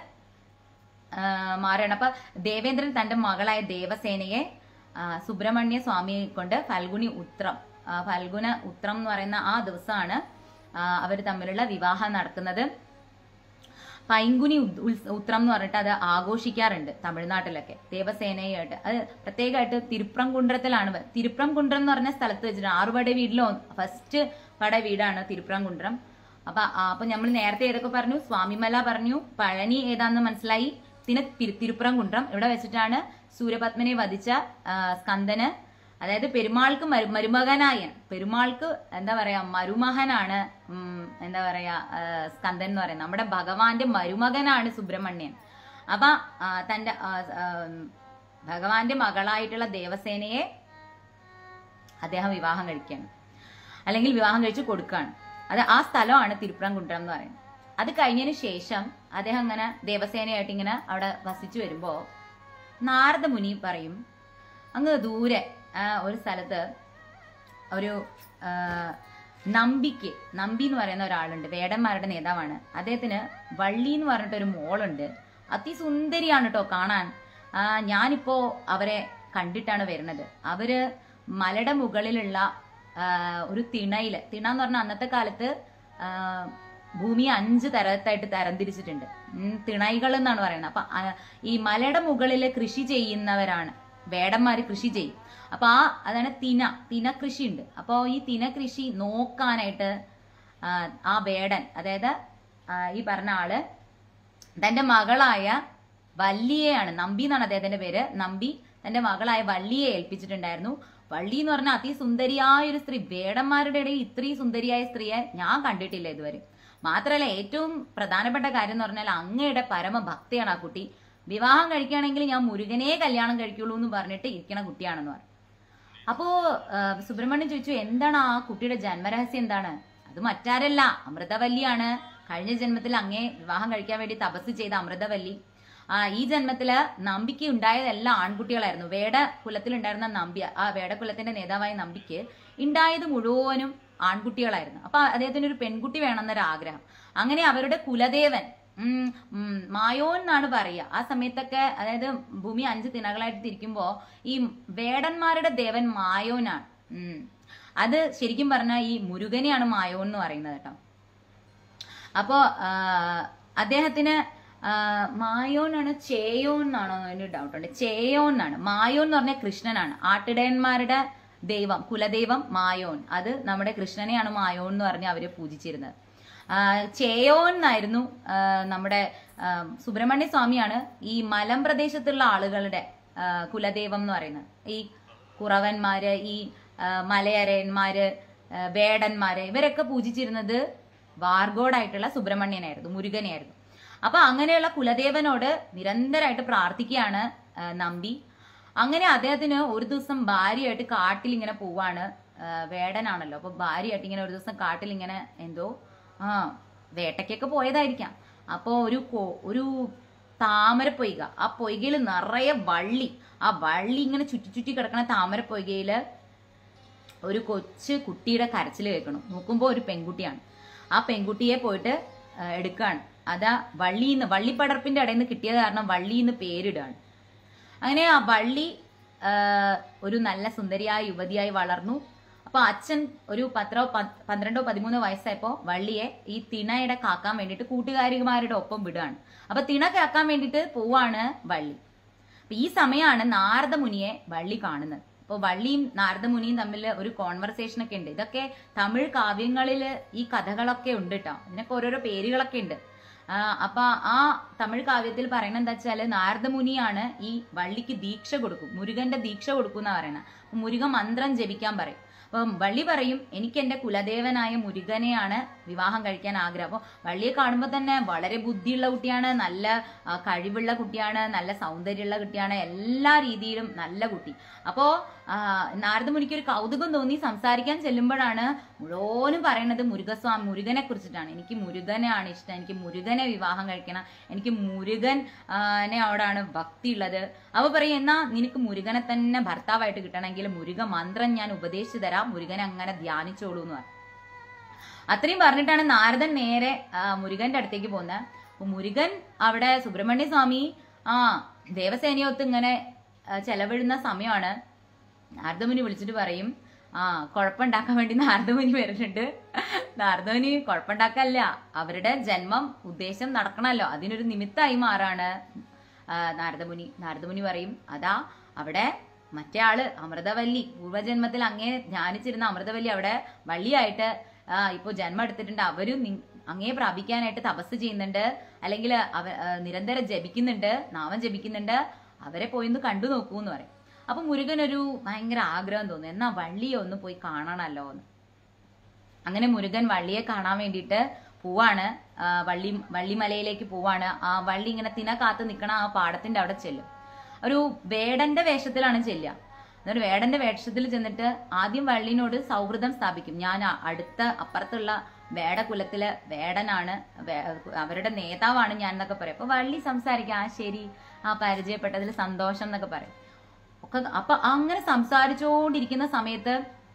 ആ, മാറുകയാണ് അപ്പൊ ദേവേന്ദ്രൻ തന്റെ മകളായ ദേവസേനയെ ആ, സുബ്രഹ്മണ്യ സ്വാമിയെ കൊണ്ട് ഫൽഗുനി ഉത്രം ആ, ഫൽഗുന ഉത്രം എന്ന് പറയുന്ന ആ ദിവസമാണ് അവർ തമ്മിലുള്ള വിവാഹം നടക്കുന്നത് പൈങ്കുനി ഉത്- ഉത്സ- ഉത്രം എന്ന് പറഞ്ഞിട്ട് അത് ആഘോഷിക്കാറുണ്ട് തമിഴ്നാട്ടിലൊക്കെ ദേവസേനയായിട്ട് അത് പ്രത്യേകമായിട്ട് തിരുപ്രംകുണ്ട്രത്തിലാണ് വ- തിരുപ്രംകുണ്ട്രം എന്ന് പറഞ്ഞ സ്ഥലത്ത് വെച്ചിട്ട് ആറുപട വീട്ടിലോ ഫസ്റ്റ് പട വീടാണ് തിരുപ്രംകുണ്ട്രം അപ്പൊ ആ, അപ്പൊ നമ്മൾ നേരത്തെ ഏതൊക്കെ പറഞ്ഞു സ്വാമിമല പറഞ്ഞു പഴനി ഏതാന്ന് മനസ്സിലായി പിന്നെ തിരു- തിരുപ്രംകുണ്ട്രം ഇവിടെ വെച്ചിട്ടാണ് സൂര്യപത്മനെ വധിച്ച ആ, സ്കന്ദന് അതായത് പെരുമാൾക്ക് മരു മരുമകനായ പെരുമാൾക്ക് എന്താ പറയാ മരുമകനാണ് ഉം, എന്താ പറയാ ആ, സ്കന്ദൻ എന്ന് പറയുന്നത് നമ്മുടെ ഭഗവാന്റെ മരുമകനാണ് സുബ്രഹ്മണ്യൻ അപ്പൊ ആ, തന്റെ ആ, ആ, ഭഗവാന്റെ മകളായിട്ടുള്ള ദേവസേനയെ അദ്ദേഹം വിവാഹം കഴിക്കുകയാണ് അല്ലെങ്കിൽ വിവാഹം കഴിച്ച് കൊടുക്കുകയാണ് അത് ആ സ്ഥലമാണ് തിരുപ്പുറംകുണ്ടം എന്ന് പറയുന്നത് അത് കഴിഞ്ഞതിന് ശേഷം അദ്ദേഹം ഇങ്ങനെ ദേവസേനയായിട്ട് ഇങ്ങനെ അവിടെ വസിച്ചു വരുമ്പോ നാരദ മുനി പറയും അങ്ങ് ദൂരെ ആ, ഒരു സ്ഥലത്ത് ഒരു ആ, നമ്പിക്ക് നമ്പി എന്ന് പറയുന്ന ഒരാളുണ്ട് വേടന്മാരുടെ നേതാവാണ് അദ്ദേഹത്തിന് വള്ളി എന്ന് പറഞ്ഞിട്ട് ഒരു മോളുണ്ട് അതിസുന്ദരിയാണ് കേട്ടോ കാണാൻ ആ, ഞാനിപ്പോ അവരെ കണ്ടിട്ടാണ് വരുന്നത് അവര് മലയുടെ മുകളിലുള്ള ആ, ഒരു തിണയില് തിണ എന്ന് പറഞ്ഞാൽ അന്നത്തെ കാലത്ത് ആ, ഭൂമി അഞ്ച് തരത്തായിട്ട് തരംതിരിച്ചിട്ടുണ്ട് ഉം, തിണൈകൾ എന്നാണ് പറയുന്നത് അപ്പൊ ആ, ഈ മലയുടെ മുകളിൽ കൃഷി ചെയ്യുന്നവരാണ് വേടന്മാര് കൃഷി ചെയ്യും അപ്പൊ ആ അതാണ് തിന തിന കൃഷി ഉണ്ട് അപ്പോൾ ഈ തിന കൃഷി നോക്കാനായിട്ട് ആ, ആ വേടൻ അതായത് ആ, ഈ പറഞ്ഞ ആള് തന്റെ മകളായ വല്ലിയെയാണ് നമ്പി എന്നാണ് അദ്ദേഹത്തിന്റെ പേര് നമ്പി തന്റെ മകളായ വള്ളിയെ ഏൽപ്പിച്ചിട്ടുണ്ടായിരുന്നു വള്ളി എന്ന് പറഞ്ഞാൽ അതിസുന്ദരിയായ ഒരു സ്ത്രീ വേടന്മാരുടെ ഇടയിൽ ഇത്രയും സുന്ദരിയായ സ്ത്രീയെ ഞാൻ കണ്ടിട്ടില്ല ഇതുവരെ മാത്രമല്ല ഏറ്റവും പ്രധാനപ്പെട്ട കാര്യം എന്ന് പറഞ്ഞാൽ അങ്ങയുടെ പരമഭക്തിയാണ് ആ കുട്ടി വിവാഹം കഴിക്കുകയാണെങ്കിൽ ഞാൻ മുരുകനെ കല്യാണം കഴിക്കുള്ളൂ എന്ന് പറഞ്ഞിട്ട് ഇരിക്കണ കുട്ടിയാണെന്ന് പറഞ്ഞു അപ്പോ ആ, സുബ്രഹ്മണ്യൻ ചോദിച്ചു എന്താണ് ആ കുട്ടിയുടെ ജന്മരഹസ്യം എന്താണ് അത് മറ്റാരല്ല അമൃതവല്ലിയാണ് കഴിഞ്ഞ ജന്മത്തിൽ അങ്ങേ വിവാഹം കഴിക്കാൻ വേണ്ടി തപസ് ചെയ്ത അമൃതവല്ലി ആ ഈ ജന്മത്തില് നമ്പിക്ക് ഉണ്ടായതെല്ലാം ആൺകുട്ടികളായിരുന്നു വേട കുലത്തിൽ ഉണ്ടായിരുന്ന നമ്പി ആ വേടകുലത്തിന്റെ നേതാവായ നമ്പിക്ക് ഉണ്ടായത് മുഴുവനും ആൺകുട്ടികളായിരുന്നു അപ്പൊ അദ്ദേഹത്തിന് ഒരു പെൺകുട്ടി വേണമെന്നൊരു ആഗ്രഹം അങ്ങനെ അവരുടെ കുലദേവൻ ഉം, ഉം, മായോൻ എന്നാണ് പറയുക ആ സമയത്തൊക്കെ അതായത് ഭൂമി അഞ്ച് തിണകളായിട്ട് തിരിക്കുമ്പോ ഈ വേടന്മാരുടെ ദേവൻ മായോനാണ് ഉം. അത് ശരിക്കും പറഞ്ഞാൽ ഈ മുരുകനെയാണ് മായോൻ എന്ന് പറയുന്നത് കേട്ടോ അപ്പോ ആ, അദ്ദേഹത്തിന് ആ, മായോനാണ് ചേയോൻ എന്നാണോ എന്ന് ഡൗട്ട് ഉണ്ട് ചേയോൻ എന്നാണ് മായോൻ എന്ന് പറഞ്ഞാൽ കൃഷ്ണനാണ് ആട്ടിടയന്മാരുടെ ദൈവം കുലദൈവം മായോൻ അത് നമ്മുടെ കൃഷ്ണനെയാണ് മായോൻ എന്ന് പറഞ്ഞ് അവര് പൂജിച്ചിരുന്നത് ആ, ചേയോൻ എന്നായിരുന്നു ആ, നമ്മുടെ ആ, സുബ്രഹ്മണ്യ സ്വാമിയാണ് ഈ മലം പ്രദേശത്തുള്ള ആളുകളുടെ ആ, കുലദൈവം എന്ന് പറയുന്നത് ഈ കുറവന്മാര് ഈ ആ, മലയരയന്മാര് ആ, വേടന്മാര് ഇവരൊക്കെ പൂജിച്ചിരുന്നത് വാർഗോഡായിട്ടുള്ള സുബ്രഹ്മണ്യനായിരുന്നു മുരുകനെയായിരുന്നു അപ്പൊ അങ്ങനെയുള്ള കുലദേവനോട് നിരന്തരമായിട്ട് പ്രാർത്ഥിക്കുകയാണ് ആ, നമ്പി അങ്ങനെ അദ്ദേഹത്തിന് ഒരു ദിവസം ഭാര്യയായിട്ട് കാട്ടിൽ ഇങ്ങനെ പോവാണ് ആ, വേടനാണല്ലോ അപ്പൊ ഭാര്യയായിട്ട് ഇങ്ങനെ ഒരു ദിവസം കാട്ടിൽ ഇങ്ങനെ എന്തോ ആ വേട്ടയ്ക്കൊക്കെ പോയതായിരിക്കാം അപ്പോ ഒരു കൊ- ഒരു താമര പൊയ്ക ആ പൊയ്കയിൽ നിറയെ വള്ളി ആ വള്ളി ഇങ്ങനെ ചുറ്റി ചുറ്റി കിടക്കുന്ന താമര പൊയ്കയില് ഒരു കൊച്ചു കുട്ടിയുടെ കരച്ചിൽ കേൾക്കണം നോക്കുമ്പോൾ ഒരു പെൺകുട്ടിയാണ് ആ പെൺകുട്ടിയെ പോയിട്ട് ആ, എടുക്കുകയാണ് അതാ വള്ളിന്ന് വള്ളിപ്പടർപ്പിന്റെ ഇടയിൽ നിന്ന് കിട്ടിയത് കാരണം വള്ളിന്ന് പേരിടുകയാണ് അങ്ങനെ ആ വള്ളി ആ, ഒരു നല്ല സുന്ദരിയായ യുവതിയായി വളർന്നു അപ്പൊ അച്ഛൻ ഒരു പത്തോ പ- പന്ത്രണ്ടോ പതിമൂന്നോ വയസ്സായപ്പോ വള്ളിയെ ഈ തിണയുടെ കാക്കാൻ വേണ്ടിയിട്ട് കൂട്ടുകാരിമാരുടെ ഒപ്പം വിടുകയാണ് അപ്പൊ തിണ കാക്കാൻ വേണ്ടിയിട്ട് പോവാണ് വള്ളി അപ്പൊ ഈ സമയമാണ് നാരദ മുനിയെ വള്ളി കാണുന്നത് അപ്പോൾ വള്ളിയും നാരദ മുനിയും തമ്മിൽ ഒരു കോൺവെർസേഷൻ ഒക്കെ ഉണ്ട് ഇതൊക്കെ തമിഴ് കാവ്യങ്ങളിൽ ഈ കഥകളൊക്കെ ഉണ്ട് കേട്ടോ ഇതിനൊക്കെ ഓരോരോ പേരുകളൊക്കെ ഉണ്ട് ആ, അപ്പൊ ആ തമിഴ് കാവ്യത്തിൽ പറയുന്നത് എന്താ വെച്ചാല് നാരദ മുനിയാണ് ഈ വള്ളിക്ക് ദീക്ഷ കൊടുക്കും മുരുകന്റെ ദീക്ഷ കൊടുക്കും എന്നാ പറയണത് അപ്പൊ മുരുകൻ മന്ത്രം ജപിക്കാൻ പറയും അപ്പം വള്ളി പറയും എനിക്ക് എന്റെ കുലദേവനായ മുരുകനെയാണ് വിവാഹം കഴിക്കാൻ ആഗ്രഹം അപ്പോൾ വള്ളിയെ കാണുമ്പോൾ തന്നെ വളരെ ബുദ്ധിയുള്ള കുട്ടിയാണ് നല്ല ആ, കഴിവുള്ള കുട്ടിയാണ് നല്ല സൗന്ദര്യമുള്ള കുട്ടിയാണ് എല്ലാ രീതിയിലും നല്ല കുട്ടി അപ്പോ ആ, നാരദ മുനിക്ക് ഒരു കൗതുകം തോന്നി സംസാരിക്കാൻ ചെല്ലുമ്പോഴാണ് മുഴുവനും പറയണത് മുരുകസ്വാമി മുരുകനെ കുറിച്ചിട്ടാണ് എനിക്ക് മുരുകനെയാണ് ഇഷ്ടം എനിക്ക് മുരുകനെ വിവാഹം കഴിക്കണം എനിക്ക് മുരുകൻ ആ, നെ അവിടാണ് ഭക്തി ഉള്ളത് അവ പറയും എന്നാ നിനക്ക് മുരുകനെ തന്നെ ഭർത്താവായിട്ട് കിട്ടണമെങ്കിൽ മുരുക മന്ത്രം ഞാൻ ഉപദേശിച്ചു തരാം മുരുകനെ അങ്ങനെ ധ്യാനിച്ചോളൂ എന്ന് പറഞ്ഞു അത്രയും പറഞ്ഞിട്ടാണ് നാരദൻ നേരെ ആ, മുരുകന്റെ അടുത്തേക്ക് പോകുന്നത് അപ്പൊ മുരുകൻ അവിടെ സുബ്രഹ്മണ്യ സ്വാമി ആ ദേവസേനയൊത്ത് ഇങ്ങനെ ആ, ചെലവിടുന്ന സമയമാണ് നാരദമുനി വിളിച്ചിട്ട് പറയും ആ കുഴപ്പമുണ്ടാക്കാൻ വേണ്ടി നാരദമുനി വരുന്നുണ്ട് നാരദമുനി കുഴപ്പമുണ്ടാക്കല്ല അവരുടെ ജന്മം ഉദ്ദേശം നടക്കണമല്ലോ അതിനൊരു നിമിത്തമായി മാറാണ് ആ, നാരദമുനി നാരദമുനി പറയും അതാ അവിടെ മറ്റേ ആള് അമൃതവല്ലി പൂർവ്വജന്മത്തിൽ അങ്ങേ ധ്യാനിച്ചിരുന്ന അമൃതവല്ലി അവിടെ വള്ളിയായിട്ട് ആ, ഇപ്പൊ ജന്മം എടുത്തിട്ടുണ്ട് അവരും നി- അങ്ങേ പ്രാപിക്കാനായിട്ട് തപസ് ചെയ്യുന്നുണ്ട് അല്ലെങ്കിൽ അവ ആ, നിരന്തരം ജപിക്കുന്നുണ്ട് നാമം ജപിക്കുന്നുണ്ട് അവരെ പോയി ഒന്ന് കണ്ടു നോക്കൂ എന്ന് പറയും അപ്പൊ മുരുകൻ ഒരു ഭയങ്കര ആഗ്രഹം തോന്നി എന്നാ വള്ളിയെ ഒന്ന് പോയി കാണണമല്ലോ എന്ന് അങ്ങനെ മുരുകൻ വള്ളിയെ കാണാൻ വേണ്ടിയിട്ട് പോവാണ് ആ, വള്ളി വള്ളിമലയിലേക്ക് പോവാണ് ആ വള്ളി ഇങ്ങനെ തിന കാത്ത് നിൽക്കണ ആ പാടത്തിന്റെ അവിടെ ചെല്ലും ഒരു വേടന്റെ വേഷത്തിലാണ് ചെല്ലുക എന്നിട്ട് വേടന്റെ വേഷത്തിൽ ചെന്നിട്ട് ആദ്യം വള്ളിനോട് സൗഹൃദം സ്ഥാപിക്കും ഞാൻ അ- അടുത്ത അപ്പുറത്തുള്ള വേടകുലത്തിലെ വേടനാണ് വേ- അവരുടെ നേതാവാണ് ഞാൻ എന്നൊക്കെ പറയും അപ്പൊ വള്ളി സംസാരിക്കും ആ ശരി ആ പരിചയപ്പെട്ടതിൽ സന്തോഷം എന്നൊക്കെ പറയും ഒക്കെ അപ്പൊ അങ്ങനെ സംസാരിച്ചുകൊണ്ടിരിക്കുന്ന സമയത്ത്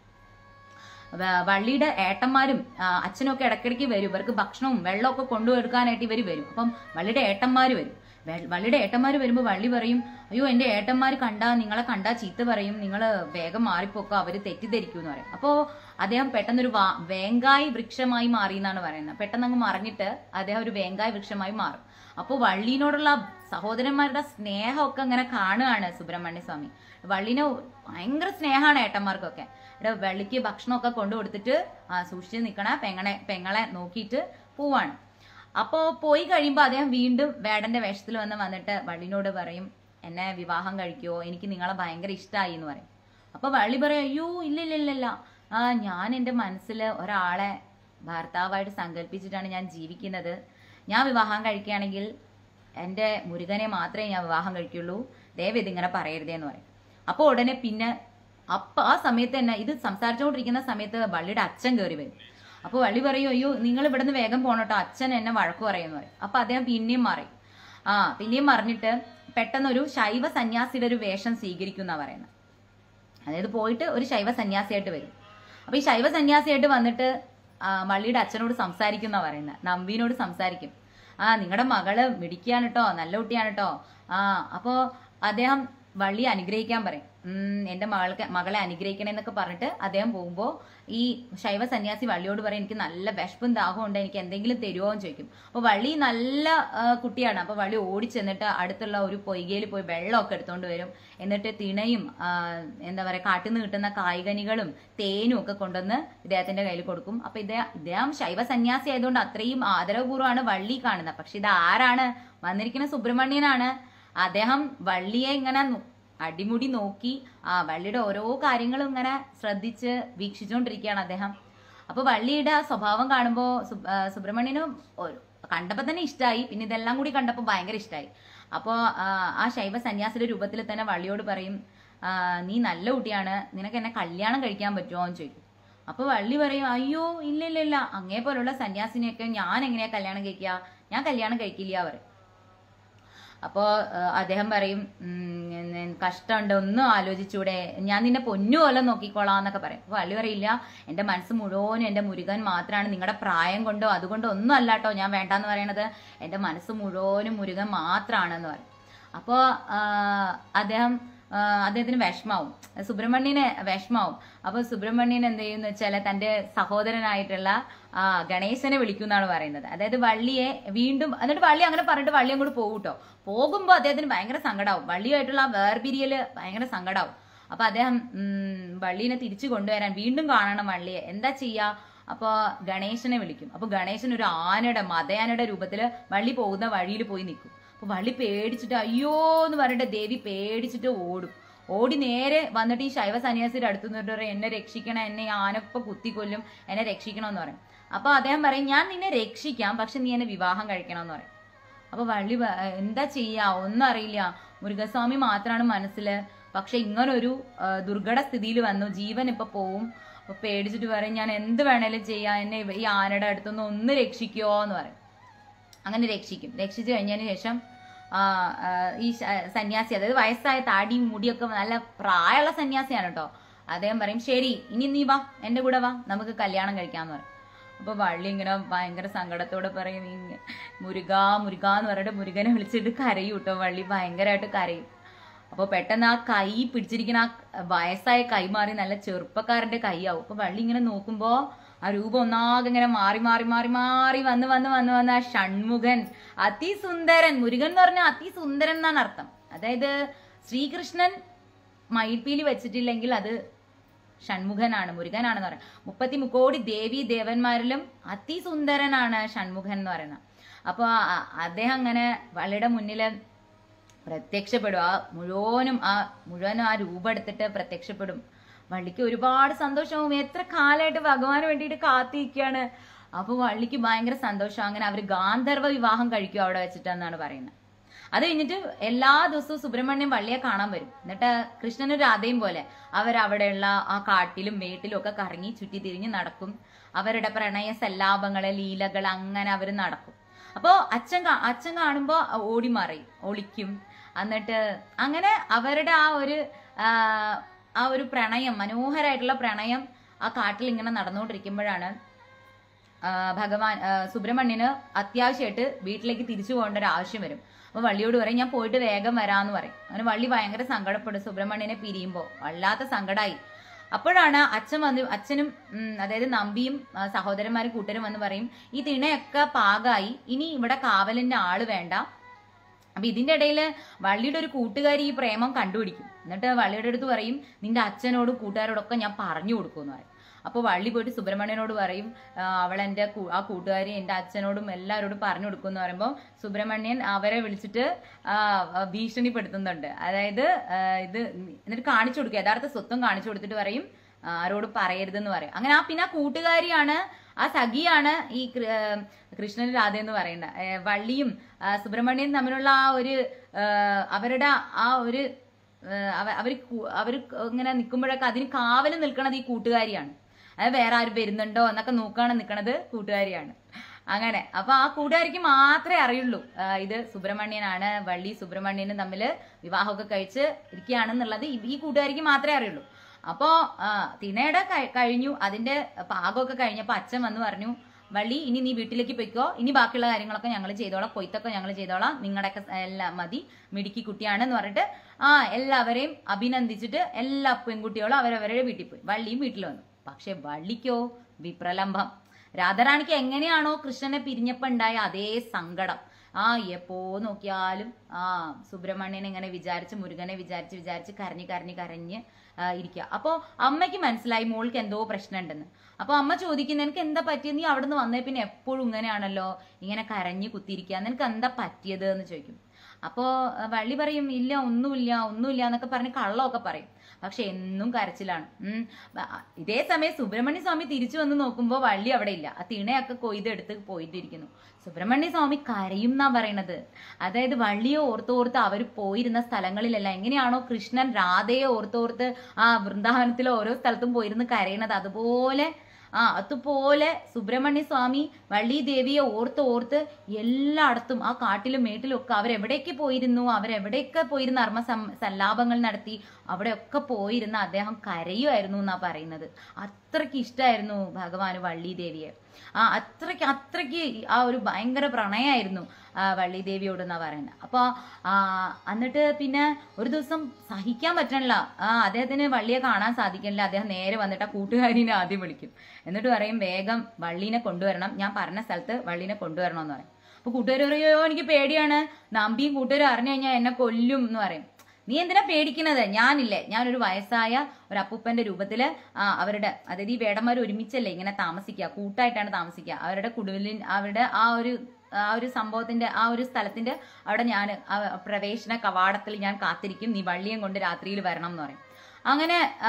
വ- വള്ളിയുടെ ഏട്ടന്മാരും ആ, അച്ഛനും ഒക്കെ ഇടയ്ക്കിടയ്ക്ക് വരും ഇവർക്ക് ഭക്ഷണവും വെള്ളമൊക്കെ കൊണ്ടുകൊടുക്കാനായിട്ട് ഇവർ വരും അപ്പം വള്ളിയുടെ ഏട്ടന്മാർ വരും വെ- വള്ളിയുടെ ഏട്ടന്മാർ വരുമ്പോൾ വള്ളി പറയും അയ്യോ എൻ്റെ ഏട്ടന്മാർ കണ്ടാ നിങ്ങളെ കണ്ടാ ചീത്ത പറയും നിങ്ങൾ വേഗം മാറിപ്പോക്കോ അവര് തെറ്റിദ്ധരിക്കും എന്ന് പറയും അപ്പോൾ അദ്ദേഹം പെട്ടെന്നൊരു വാ വേങ്കായ് വൃക്ഷമായി മാറി എന്നാണ് പറയുന്നത് പെട്ടെന്ന് അങ്ങ് മറിഞ്ഞിട്ട് അദ്ദേഹം ഒരു വേങ്കായ് വൃക്ഷമായി മാറും അപ്പോൾ വള്ളീനോടുള്ള സഹോദരന്മാരുടെ സ്നേഹമൊക്കെ അങ്ങനെ കാണുകയാണ് സുബ്രഹ്മണ്യ സ്വാമി വള്ളിനെ ഭയങ്കര സ്നേഹമാണ് ഏട്ടന്മാർക്കൊക്കെ ഇവിടെ വള്ളിക്ക് ഭക്ഷണമൊക്കെ കൊണ്ടു കൊടുത്തിട്ട് ആ, സൂക്ഷിച്ച് നിൽക്കണ പെങ്ങളെ പെങ്ങളെ നോക്കിയിട്ട് പോവാണ് അപ്പോൾ പോയി കഴിയുമ്പോൾ അദ്ദേഹം വീണ്ടും വേടന്റെ വേഷത്തിൽ വന്ന് വന്നിട്ട് വള്ളിനോട് പറയും എന്നെ വിവാഹം കഴിക്കുമോ എനിക്ക് നിങ്ങളെ ഭയങ്കര ഇഷ്ടമായി എന്ന് പറയും അപ്പോൾ വള്ളി പറയും അയ്യോ ഇല്ല ഇല്ല ഇല്ല ഇല്ല ആ ഞാൻ എൻ്റെ മനസ്സിൽ ഒരാളെ ഭർത്താവായിട്ട് സങ്കല്പിച്ചിട്ടാണ് ഞാൻ ജീവിക്കുന്നത് ഞാൻ വിവാഹം കഴിക്കുകയാണെങ്കിൽ എൻ്റെ മുരുകനെ മാത്രമേ ഞാൻ വിവാഹം കഴിക്കുള്ളൂ ദയവ് ഇതിങ്ങനെ പറയരുതേ എന്ന് പറയും അപ്പോൾ ഉടനെ പിന്നെ അപ്പൊ ആ സമയത്ത് തന്നെ ഇത് സംസാരിച്ചുകൊണ്ടിരിക്കുന്ന സമയത്ത് വള്ളിയുടെ അച്ഛൻ കയറി വരും അപ്പോൾ വള്ളി പറയും അയ്യോ നിങ്ങൾ ഇവിടുന്ന് വേഗം പോണട്ടോ അച്ഛൻ എന്നെ വഴക്ക് പറയുമെന്ന് പറയും അപ്പൊ അദ്ദേഹം പിന്നെയും മാറി ആ പിന്നെയും മറിഞ്ഞിട്ട് പെട്ടെന്നൊരു ശൈവ സന്യാസിയുടെ ഒരു വേഷം സ്വീകരിക്കും എന്നാ പറയുന്നത് അതായത് പോയിട്ട് ഒരു ശൈവ സന്യാസിയായിട്ട് വരും അപ്പൊ ഈ ശൈവ സന്യാസിയായിട്ട് വന്നിട്ട് ആ, വള്ളിയുടെ അച്ഛനോട് സംസാരിക്കും എന്നാ പറയുന്നത് നമ്പീനോട് സംസാരിക്കും ആ നിങ്ങളുടെ മകള് മിടിക്കുകയാണ് കേട്ടോ നല്ല കുട്ടിയാണ് കേട്ടോ ആ അപ്പോ അദ്ദേഹം വള്ളിയെ അനുഗ്രഹിക്കാൻ പറയും ഉം, എന്റെ മകൾക്ക് മകളെ അനുഗ്രഹിക്കണേ എന്നൊക്കെ പറഞ്ഞിട്ട് അദ്ദേഹം പോകുമ്പോൾ ഈ ശൈവ സന്യാസി വള്ളിയോട് പറയും എനിക്ക് നല്ല വിശപ്പും ദാഹവും ഉണ്ട് എനിക്ക് എന്തെങ്കിലും തരുമോ എന്ന് ചോദിക്കും അപ്പോൾ വള്ളി നല്ല ആ, കുട്ടിയാണ് അപ്പോൾ വള്ളി ഓടി ചെന്നിട്ട് അടുത്തുള്ള ഒരു പൊയ്കയിൽ പോയി വെള്ളമൊക്കെ എടുത്തുകൊണ്ട് വരും എന്നിട്ട് തിണയും ആ, എന്താ പറയുക കാട്ടിൽ നിന്ന് കിട്ടുന്ന കായ്കനികളും തേനും ഒക്കെ കൊണ്ടുവന്ന് ഇദ്ദേഹത്തിന്റെ കയ്യിൽ കൊടുക്കും അപ്പൊ ഇദ്ദേഹം ഇദ്ദേഹം ശൈവ സന്യാസി ആയതുകൊണ്ട് അത്രയും ആദരവപൂർവ്വമാണ് വള്ളി കാണുന്നത് പക്ഷെ ഇത് ആരാണ് വന്നിരിക്കുന്ന സുബ്രഹ്മണ്യനാണ് അദ്ദേഹം വള്ളിയെ ഇങ്ങനെ നോ- അടിമുടി നോക്കി ആ വള്ളിയുടെ ഓരോ കാര്യങ്ങളും ഇങ്ങനെ ശ്രദ്ധിച്ച് വീക്ഷിച്ചുകൊണ്ടിരിക്കുകയാണ് അദ്ദേഹം അപ്പൊ വള്ളിയുടെ ആ സ്വഭാവം കാണുമ്പോൾ സുബ്രഹ്മണ്യനും ഒരു- കണ്ടപ്പോ തന്നെ ഇഷ്ടമായി പിന്നെ ഇതെല്ലാം കൂടി കണ്ടപ്പോൾ ഭയങ്കര ഇഷ്ടമായി അപ്പോൾ ആ ശൈവ സന്യാസിയുടെ രൂപത്തിൽ തന്നെ വള്ളിയോട് പറയും ആ, നീ നല്ല കുട്ടിയാണ് നിനക്ക് എന്നെ കല്യാണം കഴിക്കാൻ പറ്റുമോ എന്ന് ചോദിക്കും അപ്പൊ വള്ളി പറയും അയ്യോ ഇല്ല ഇല്ല ഇല്ല അങ്ങേ പോലുള്ള സന്യാസിനെയൊക്കെ ഞാൻ എങ്ങനെയാ കല്യാണം കഴിക്കുക ഞാൻ കല്യാണം കഴിക്കില്ല പറയും അപ്പോ ആ, അദ്ദേഹം പറയും ഉം, കഷ്ടമുണ്ട് ഒന്നും ആലോചിച്ചൂടെ ഞാൻ നിന്നെ പൊന്നു പോലെ നോക്കിക്കോളാം എന്നൊക്കെ പറയും അപ്പൊ വള്ളി പറയില്ല എന്റെ മനസ്സ് മുഴുവനും എന്റെ മുരുകൻ മാത്രമാണ് നിങ്ങളുടെ പ്രായം കൊണ്ടോ അതുകൊണ്ടോ ഒന്നും അല്ല കേട്ടോ ഞാൻ വേണ്ടാന്ന് പറയണത് എന്റെ മനസ്സ് മുഴുവനും മുരുകൻ മാത്രമാണെന്ന് പറയും അപ്പോൾ അദ്ദേഹം ആ, അദ്ദേഹത്തിന് വിഷമാവും സുബ്രഹ്മണ്യന് വിഷമാവും അപ്പോൾ സുബ്രഹ്മണ്യൻ എന്ത് ചെയ്യുന്ന വെച്ചാൽ തന്റെ സഹോദരനായിട്ടുള്ള ആ, ഗണേശനെ വിളിക്കും എന്നാണ് പറയുന്നത് അതായത് വള്ളിയെ വീണ്ടും എന്നിട്ട് വള്ളി അങ്ങനെ പറഞ്ഞിട്ട് വള്ളി അങ്ങോട്ട് പോകും കേട്ടോ പോകുമ്പോൾ അദ്ദേഹത്തിന് ഭയങ്കര സങ്കടാവും വള്ളിയായിട്ടുള്ള ആ വേർപിരിയല് ഭയങ്കര സങ്കടാവും അപ്പൊ അദ്ദേഹം ഉം, വള്ളീനെ തിരിച്ചു കൊണ്ടുവരാൻ വീണ്ടും കാണണം വള്ളിയെ എന്താ ചെയ്യാ അപ്പൊ ഗണേശനെ വിളിക്കും അപ്പൊ ഗണേശൻ ഒരു ആനയുടെ മതയാനയുടെ രൂപത്തില് വള്ളി പോകുന്ന വഴിയിൽ പോയി നിൽക്കും അപ്പൊ വള്ളി പേടിച്ചിട്ട് അയ്യോ എന്ന് പറഞ്ഞിട്ട് ദേവി പേടിച്ചിട്ട് ഓടും ഓടി നേരെ വന്നിട്ട് ഈ ശൈവ സന്യാസിയുടെ അടുത്ത് നിന്നിട്ട് പറയും എന്നെ രക്ഷിക്കണം എന്നെ ഈ ആനപ്പ കുത്തിക്കൊല്ലും എന്നെ രക്ഷിക്കണം എന്ന് പറയും അപ്പൊ അദ്ദേഹം പറയും ഞാൻ നിന്നെ രക്ഷിക്കാം പക്ഷെ നീ എന്നെ വിവാഹം കഴിക്കണം എന്ന് പറയും അപ്പൊ വള്ളി പ- എന്താ ചെയ്യാ ഒന്നും അറിയില്ല മുരുകസ്വാമി മാത്രമാണ് മനസ്സില് പക്ഷെ ഇങ്ങനൊരു ആ, ദുർഘട സ്ഥിതിയിൽ വന്നു ജീവൻ ഇപ്പൊ പോവും അപ്പൊ പേടിച്ചിട്ട് പറയും ഞാൻ എന്ത് വേണേലും ചെയ്യാം എന്നെ ഇവ- ഈ ആനയുടെ അടുത്തുനിന്ന് ഒന്ന് രക്ഷിക്കുവോ എന്ന് പറയും അങ്ങനെ രക്ഷിക്കും രക്ഷിച്ചു കഴിഞ്ഞതിന് ശേഷം ആ, ആ, ഈ ശ- സന്യാസി അതായത് വയസ്സായ താടിയും മുടിയൊക്കെ നല്ല പ്രായമുള്ള സന്യാസിയാണ് കേട്ടോ അദ്ദേഹം പറയും ശരി ഇനി നീ വാ എന്റെ കൂടെ വാ നമുക്ക് കല്യാണം കഴിക്കാന്ന് പറയും അപ്പൊ വള്ളി ഇങ്ങനെ ഭയങ്കര സങ്കടത്തോടെ പറയും ഇങ്ങ- മുരുക മുരുക എന്ന് പറഞ്ഞിട്ട് മുരുകനെ വിളിച്ചിട്ട് കരയും കേട്ടോ വള്ളി ഭയങ്കരമായിട്ട് കരയും അപ്പൊ പെട്ടെന്ന് ആ കൈ പിടിച്ചിരിക്കുന്ന ആ വയസ്സായ കൈ മാറി നല്ല ചെറുപ്പക്കാരന്റെ കൈയാവും അപ്പൊ വള്ളി ഇങ്ങനെ നോക്കുമ്പോ ആ രൂപം ഒന്നാകെ ഇങ്ങനെ മാറി മാറി മാറി മാറി വന്ന് വന്ന് വന്ന് വന്ന് ആ ഷൺമുഖൻ അതിസുന്ദരൻ മുരുകൻ എന്ന് പറഞ്ഞാൽ അതിസുന്ദരൻ എന്നാണ് അർത്ഥം അതായത് ശ്രീകൃഷ്ണൻ മയിൽപ്പീലി വെച്ചിട്ടില്ലെങ്കിൽ അത് ഷൺമുഖനാണ് മുരുകനാണെന്ന് പറയാം മുപ്പത്തി മുക്കോടി ദേവി ദേവന്മാരിലും അതിസുന്ദരനാണ് ഷൺമുഖൻ എന്ന് പറയുന്നത് അപ്പോൾ അദ്ദേഹം അങ്ങനെ വള്ളിയുടെ മുന്നിൽ പ്രത്യക്ഷപ്പെടും ആ മുഴുവനും ആ മുഴുവനും ആ രൂപം എടുത്തിട്ട് പ്രത്യക്ഷപ്പെടും വള്ളിക്ക് ഒരുപാട് സന്തോഷവും എത്ര കാലമായിട്ട് ഭഗവാന് വേണ്ടിയിട്ട് കാത്തിരിക്കുകയാണ് അപ്പൊ വള്ളിക്ക് ഭയങ്കര സന്തോഷം അങ്ങനെ അവർ ഗാന്ധർവ വിവാഹം കഴിക്കും അവിടെ വെച്ചിട്ടെന്നാണ് പറയുന്നത് അത് കഴിഞ്ഞിട്ട് എല്ലാ ദിവസവും സുബ്രഹ്മണ്യം വള്ളിയെ കാണാൻ വരും എന്നിട്ട് കൃഷ്ണനും രാധയും പോലെ അവരവിടെയുള്ള ആ കാട്ടിലും വീട്ടിലും ഒക്കെ കറങ്ങി ചുറ്റി തിരിഞ്ഞ് നടക്കും അവരുടെ പ്രണയ സല്ലാപങ്ങള് ലീലകൾ അങ്ങനെ അവർ നടക്കും അപ്പോ അച്ഛൻ കാ- അച്ഛൻ കാണുമ്പോ ഓടി മറയും ഒളിക്കും എന്നിട്ട് അങ്ങനെ അവരുടെ ആ ഒരു ആ, ആ ഒരു പ്രണയം മനോഹരമായിട്ടുള്ള പ്രണയം ആ കാട്ടിൽ ഇങ്ങനെ നടന്നുകൊണ്ടിരിക്കുമ്പോഴാണ് ആ, ഭഗവാൻ ആ, സുബ്രഹ്മണ്യന് അത്യാവശ്യമായിട്ട് വീട്ടിലേക്ക് തിരിച്ചു പോകേണ്ട ഒരു ആവശ്യം വരും അപ്പൊ വള്ളിയോട് പറയും ഞാൻ പോയിട്ട് വേഗം വരാന്ന് പറയും അങ്ങനെ വള്ളി ഭയങ്കര സങ്കടപ്പെടും സുബ്രഹ്മണ്യനെ പിരിയുമ്പോ വല്ലാത്ത സങ്കടമായി അപ്പോഴാണ് അച്ഛൻ വന്ന് അച്ഛനും ഉം, അതായത് നമ്പിയും ആ, സഹോദരന്മാരും കൂട്ടരും വന്ന് പറയും ഈ തിണയൊക്കെ പാകായി ഇനി ഇവിടെ കാവലിന്റെ ആള് വേണ്ട അപ്പൊ ഇതിന്റെ ഇടയിൽ വള്ളിയുടെ ഒരു കൂട്ടുകാരി ഈ പ്രേമം കണ്ടുപിടിക്കും എന്നിട്ട് വള്ളിയുടെ അടുത്ത് പറയും നിന്റെ അച്ഛനോടും കൂട്ടുകാരോടൊക്കെ ഞാൻ പറഞ്ഞു കൊടുക്കുമെന്ന് പറയും അപ്പോൾ വള്ളി പോയിട്ട് സുബ്രഹ്മണ്യനോട് പറയും ആ, അവൾ എൻ്റെ കൂ- ആ കൂട്ടുകാരി എൻ്റെ അച്ഛനോടും എല്ലാവരോടും പറഞ്ഞു കൊടുക്കും എന്ന് പറയുമ്പോൾ സുബ്രഹ്മണ്യൻ അവരെ വിളിച്ചിട്ട് ആ, ആ, ഭീഷണിപ്പെടുത്തുന്നുണ്ട് അതായത് ആ, ഇത് എന്നിട്ട് കാണിച്ചു കൊടുക്കുക യഥാർത്ഥ സ്വത്വം കാണിച്ചു കൊടുത്തിട്ട് പറയും ആ, ആരോടും പറയരുതെന്ന് പറയും അങ്ങനെ ആ പിന്നെ ആ കൂട്ടുകാരിയാണ് ആ സഖിയാണ് ഈ കൃ- ആ, കൃഷ്ണൻ രാധ എന്ന് പറയുന്നത് ഏ, വള്ളിയും ആ, സുബ്രഹ്മണ്യനും തമ്മിലുള്ള ആ ഒരു ആ, അവരുടെ ആ ഒരു അവർ അവർ ഇങ്ങനെ നിൽക്കുമ്പോഴൊക്കെ അതിന് കാവല് നിൽക്കണത് ഈ കൂട്ടുകാരിയാണ് അത് വേറെ ആരും വരുന്നുണ്ടോ എന്നൊക്കെ നോക്കാണ് നിൽക്കണത് കൂട്ടുകാരിയാണ് അങ്ങനെ അപ്പൊ ആ കൂട്ടുകാരിക്ക് മാത്രമേ അറിയുള്ളൂ ആ, ഇത് സുബ്രഹ്മണ്യനാണ് വള്ളി സുബ്രഹ്മണ്യനും തമ്മിൽ വിവാഹമൊക്കെ കഴിച്ച് ഇരിക്കുകയാണെന്നുള്ളത് ഈ- ഈ കൂട്ടുകാരിക്ക് മാത്രമേ അറിയുള്ളൂ അപ്പോ ആ, തിണയുടെ കഴി- കഴിഞ്ഞു അതിന്റെ പാകമൊക്കെ കഴിഞ്ഞപ്പോ അച്ഛൻ വന്ന് പറഞ്ഞു വള്ളി ഇനി നീ വീട്ടിലേക്ക് പോയിക്കോ ഇനി ബാക്കിയുള്ള കാര്യങ്ങളൊക്കെ ഞങ്ങൾ ചെയ്തോളാം കൊയ്ത്തൊക്കെ ഞങ്ങൾ ചെയ്തോളാം നിങ്ങളുടെയൊക്കെ എല്ലാം മതി മിടുക്കി കുട്ടിയാണെന്ന് പറഞ്ഞിട്ട് ആ എല്ലാവരെയും അഭിനന്ദിച്ചിട്ട് എല്ലാ പെൺകുട്ടികളും അവരവരുടെ വീട്ടിൽ പോയി വള്ളിയും വീട്ടിൽ വന്നു പക്ഷെ വള്ളിക്കോ വിപ്രലംബം രാധാറാണിക്ക് എങ്ങനെയാണോ കൃഷ്ണനെ പിരിഞ്ഞപ്പോ ഉണ്ടായ അതേ സങ്കടം ആ എപ്പോ നോക്കിയാലും ആ സുബ്രഹ്മണ്യനെ ഇങ്ങനെ വിചാരിച്ച് മുരുകനെ വിചാരിച്ച് വിചാരിച്ച് കരഞ്ഞ് കരഞ്ഞ് കരഞ്ഞ് ആ, ഇരിക്കുക അപ്പോ അമ്മയ്ക്ക് മനസ്സിലായി മോൾക്ക് എന്തോ പ്രശ്നമുണ്ടെന്ന് അപ്പൊ അമ്മ ചോദിക്കുന്നു നിനക്ക് എന്താ പറ്റിയത് നീ അവിടുന്ന് വന്നേ പിന്നെ എപ്പോഴും ഇങ്ങനെയാണല്ലോ ഇങ്ങനെ കരഞ്ഞ് കുത്തിയിരിക്കുക നിനക്ക് എന്താ പറ്റിയത് എന്ന് ചോദിക്കും അപ്പോ ആ, വള്ളി പറയും ഇല്ല ഒന്നുമില്ല ഒന്നുമില്ല എന്നൊക്കെ പറഞ്ഞ് കള്ളമൊക്കെ പറയും പക്ഷെ എന്നും കരച്ചിലാണ് ഉം. ആ, ഇതേ സമയം സുബ്രഹ്മണ്യ സ്വാമി തിരിച്ചു വന്ന് നോക്കുമ്പോൾ വള്ളി അവിടെ ഇല്ല ആ തിണയൊക്കെ കൊയ്തെടുത്ത് പോയിട്ടിരിക്കുന്നു സുബ്രഹ്മണ്യ സ്വാമി കരയും എന്നാ പറയണത് അതായത് വള്ളിയെ ഓർത്തോർത്ത് അവർ പോയിരുന്ന സ്ഥലങ്ങളിലല്ല എങ്ങനെയാണോ കൃഷ്ണൻ രാധയെ ഓർത്തോർത്ത് ആ വൃന്ദാവനത്തിലെ ഓരോ സ്ഥലത്തും പോയിരുന്ന് കരയണത് അതുപോലെ ആ അതുപോലെ സുബ്രഹ്മണ്യ സ്വാമി വള്ളി ദേവിയെ ഓർത്ത് ഓർത്ത് എല്ലായിടത്തും ആ കാട്ടിലും മേട്ടിലും ഒക്കെ അവരെവിടേക്ക് പോയിരുന്നു അവരെവിടെയൊക്കെ പോയിരുന്ന അർമ്മ സം- സല്ലാപങ്ങൾ നടത്തി അവിടെയൊക്കെ പോയിരുന്ന അദ്ദേഹം കരയുമായിരുന്നു എന്നാ പറയുന്നത് അത്രയ്ക്ക് ഇഷ്ടമായിരുന്നു ഭഗവാന് വള്ളി ദേവിയെ ആ അത്രയ്ക്ക് അത്രയ്ക്ക് ആ ഒരു ഭയങ്കര പ്രണയമായിരുന്നു ആ വള്ളി ദേവിയോട് എന്നാ പറയുന്നത് അപ്പൊ ആ എന്നിട്ട് പിന്നെ ഒരു ദിവസം സഹിക്കാൻ പറ്റണില്ല ആ അദ്ദേഹത്തിന് വള്ളിയെ കാണാൻ സാധിക്കണില്ല അദ്ദേഹം നേരെ വന്നിട്ട് ആ കൂട്ടുകാരിനെ ആദ്യം വിളിക്കും എന്നിട്ട് പറയും വേഗം വള്ളീനെ കൊണ്ടുവരണം ഞാൻ പറഞ്ഞ സ്ഥലത്ത് വള്ളീനെ കൊണ്ടുവരണം എന്ന് പറയും അപ്പൊ കൂട്ടുകാർ പറയോ എനിക്ക് പേടിയാണ് നമ്പിയും കൂട്ടുകാരും അറിഞ്ഞു കഴിഞ്ഞാൽ എന്നെ കൊല്ലും എന്ന് പറയും നീ എന്തിനാ പേടിക്കുന്നത് ഞാനില്ലേ ഞാനൊരു വയസ്സായ ഒരു അപ്പൂപ്പന്റെ രൂപത്തില് ആ, അവരുടെ അതായത് ഈ വേടന്മാർ ഒരുമിച്ചല്ലേ ഇങ്ങനെ താമസിക്കുക കൂട്ടായിട്ടാണ് താമസിക്കുക അവരുടെ കുടുവിലിൻ അവരുടെ ആ ഒരു ആ ഒരു സംഭവത്തിന്റെ ആ ഒരു സ്ഥലത്തിന്റെ അവിടെ ഞാൻ പ്രവേശന കവാടത്തിൽ ഞാൻ കാത്തിരിക്കും നീ വള്ളിയും കൊണ്ട് രാത്രിയിൽ വരണം എന്ന് പറയും അങ്ങനെ ആ,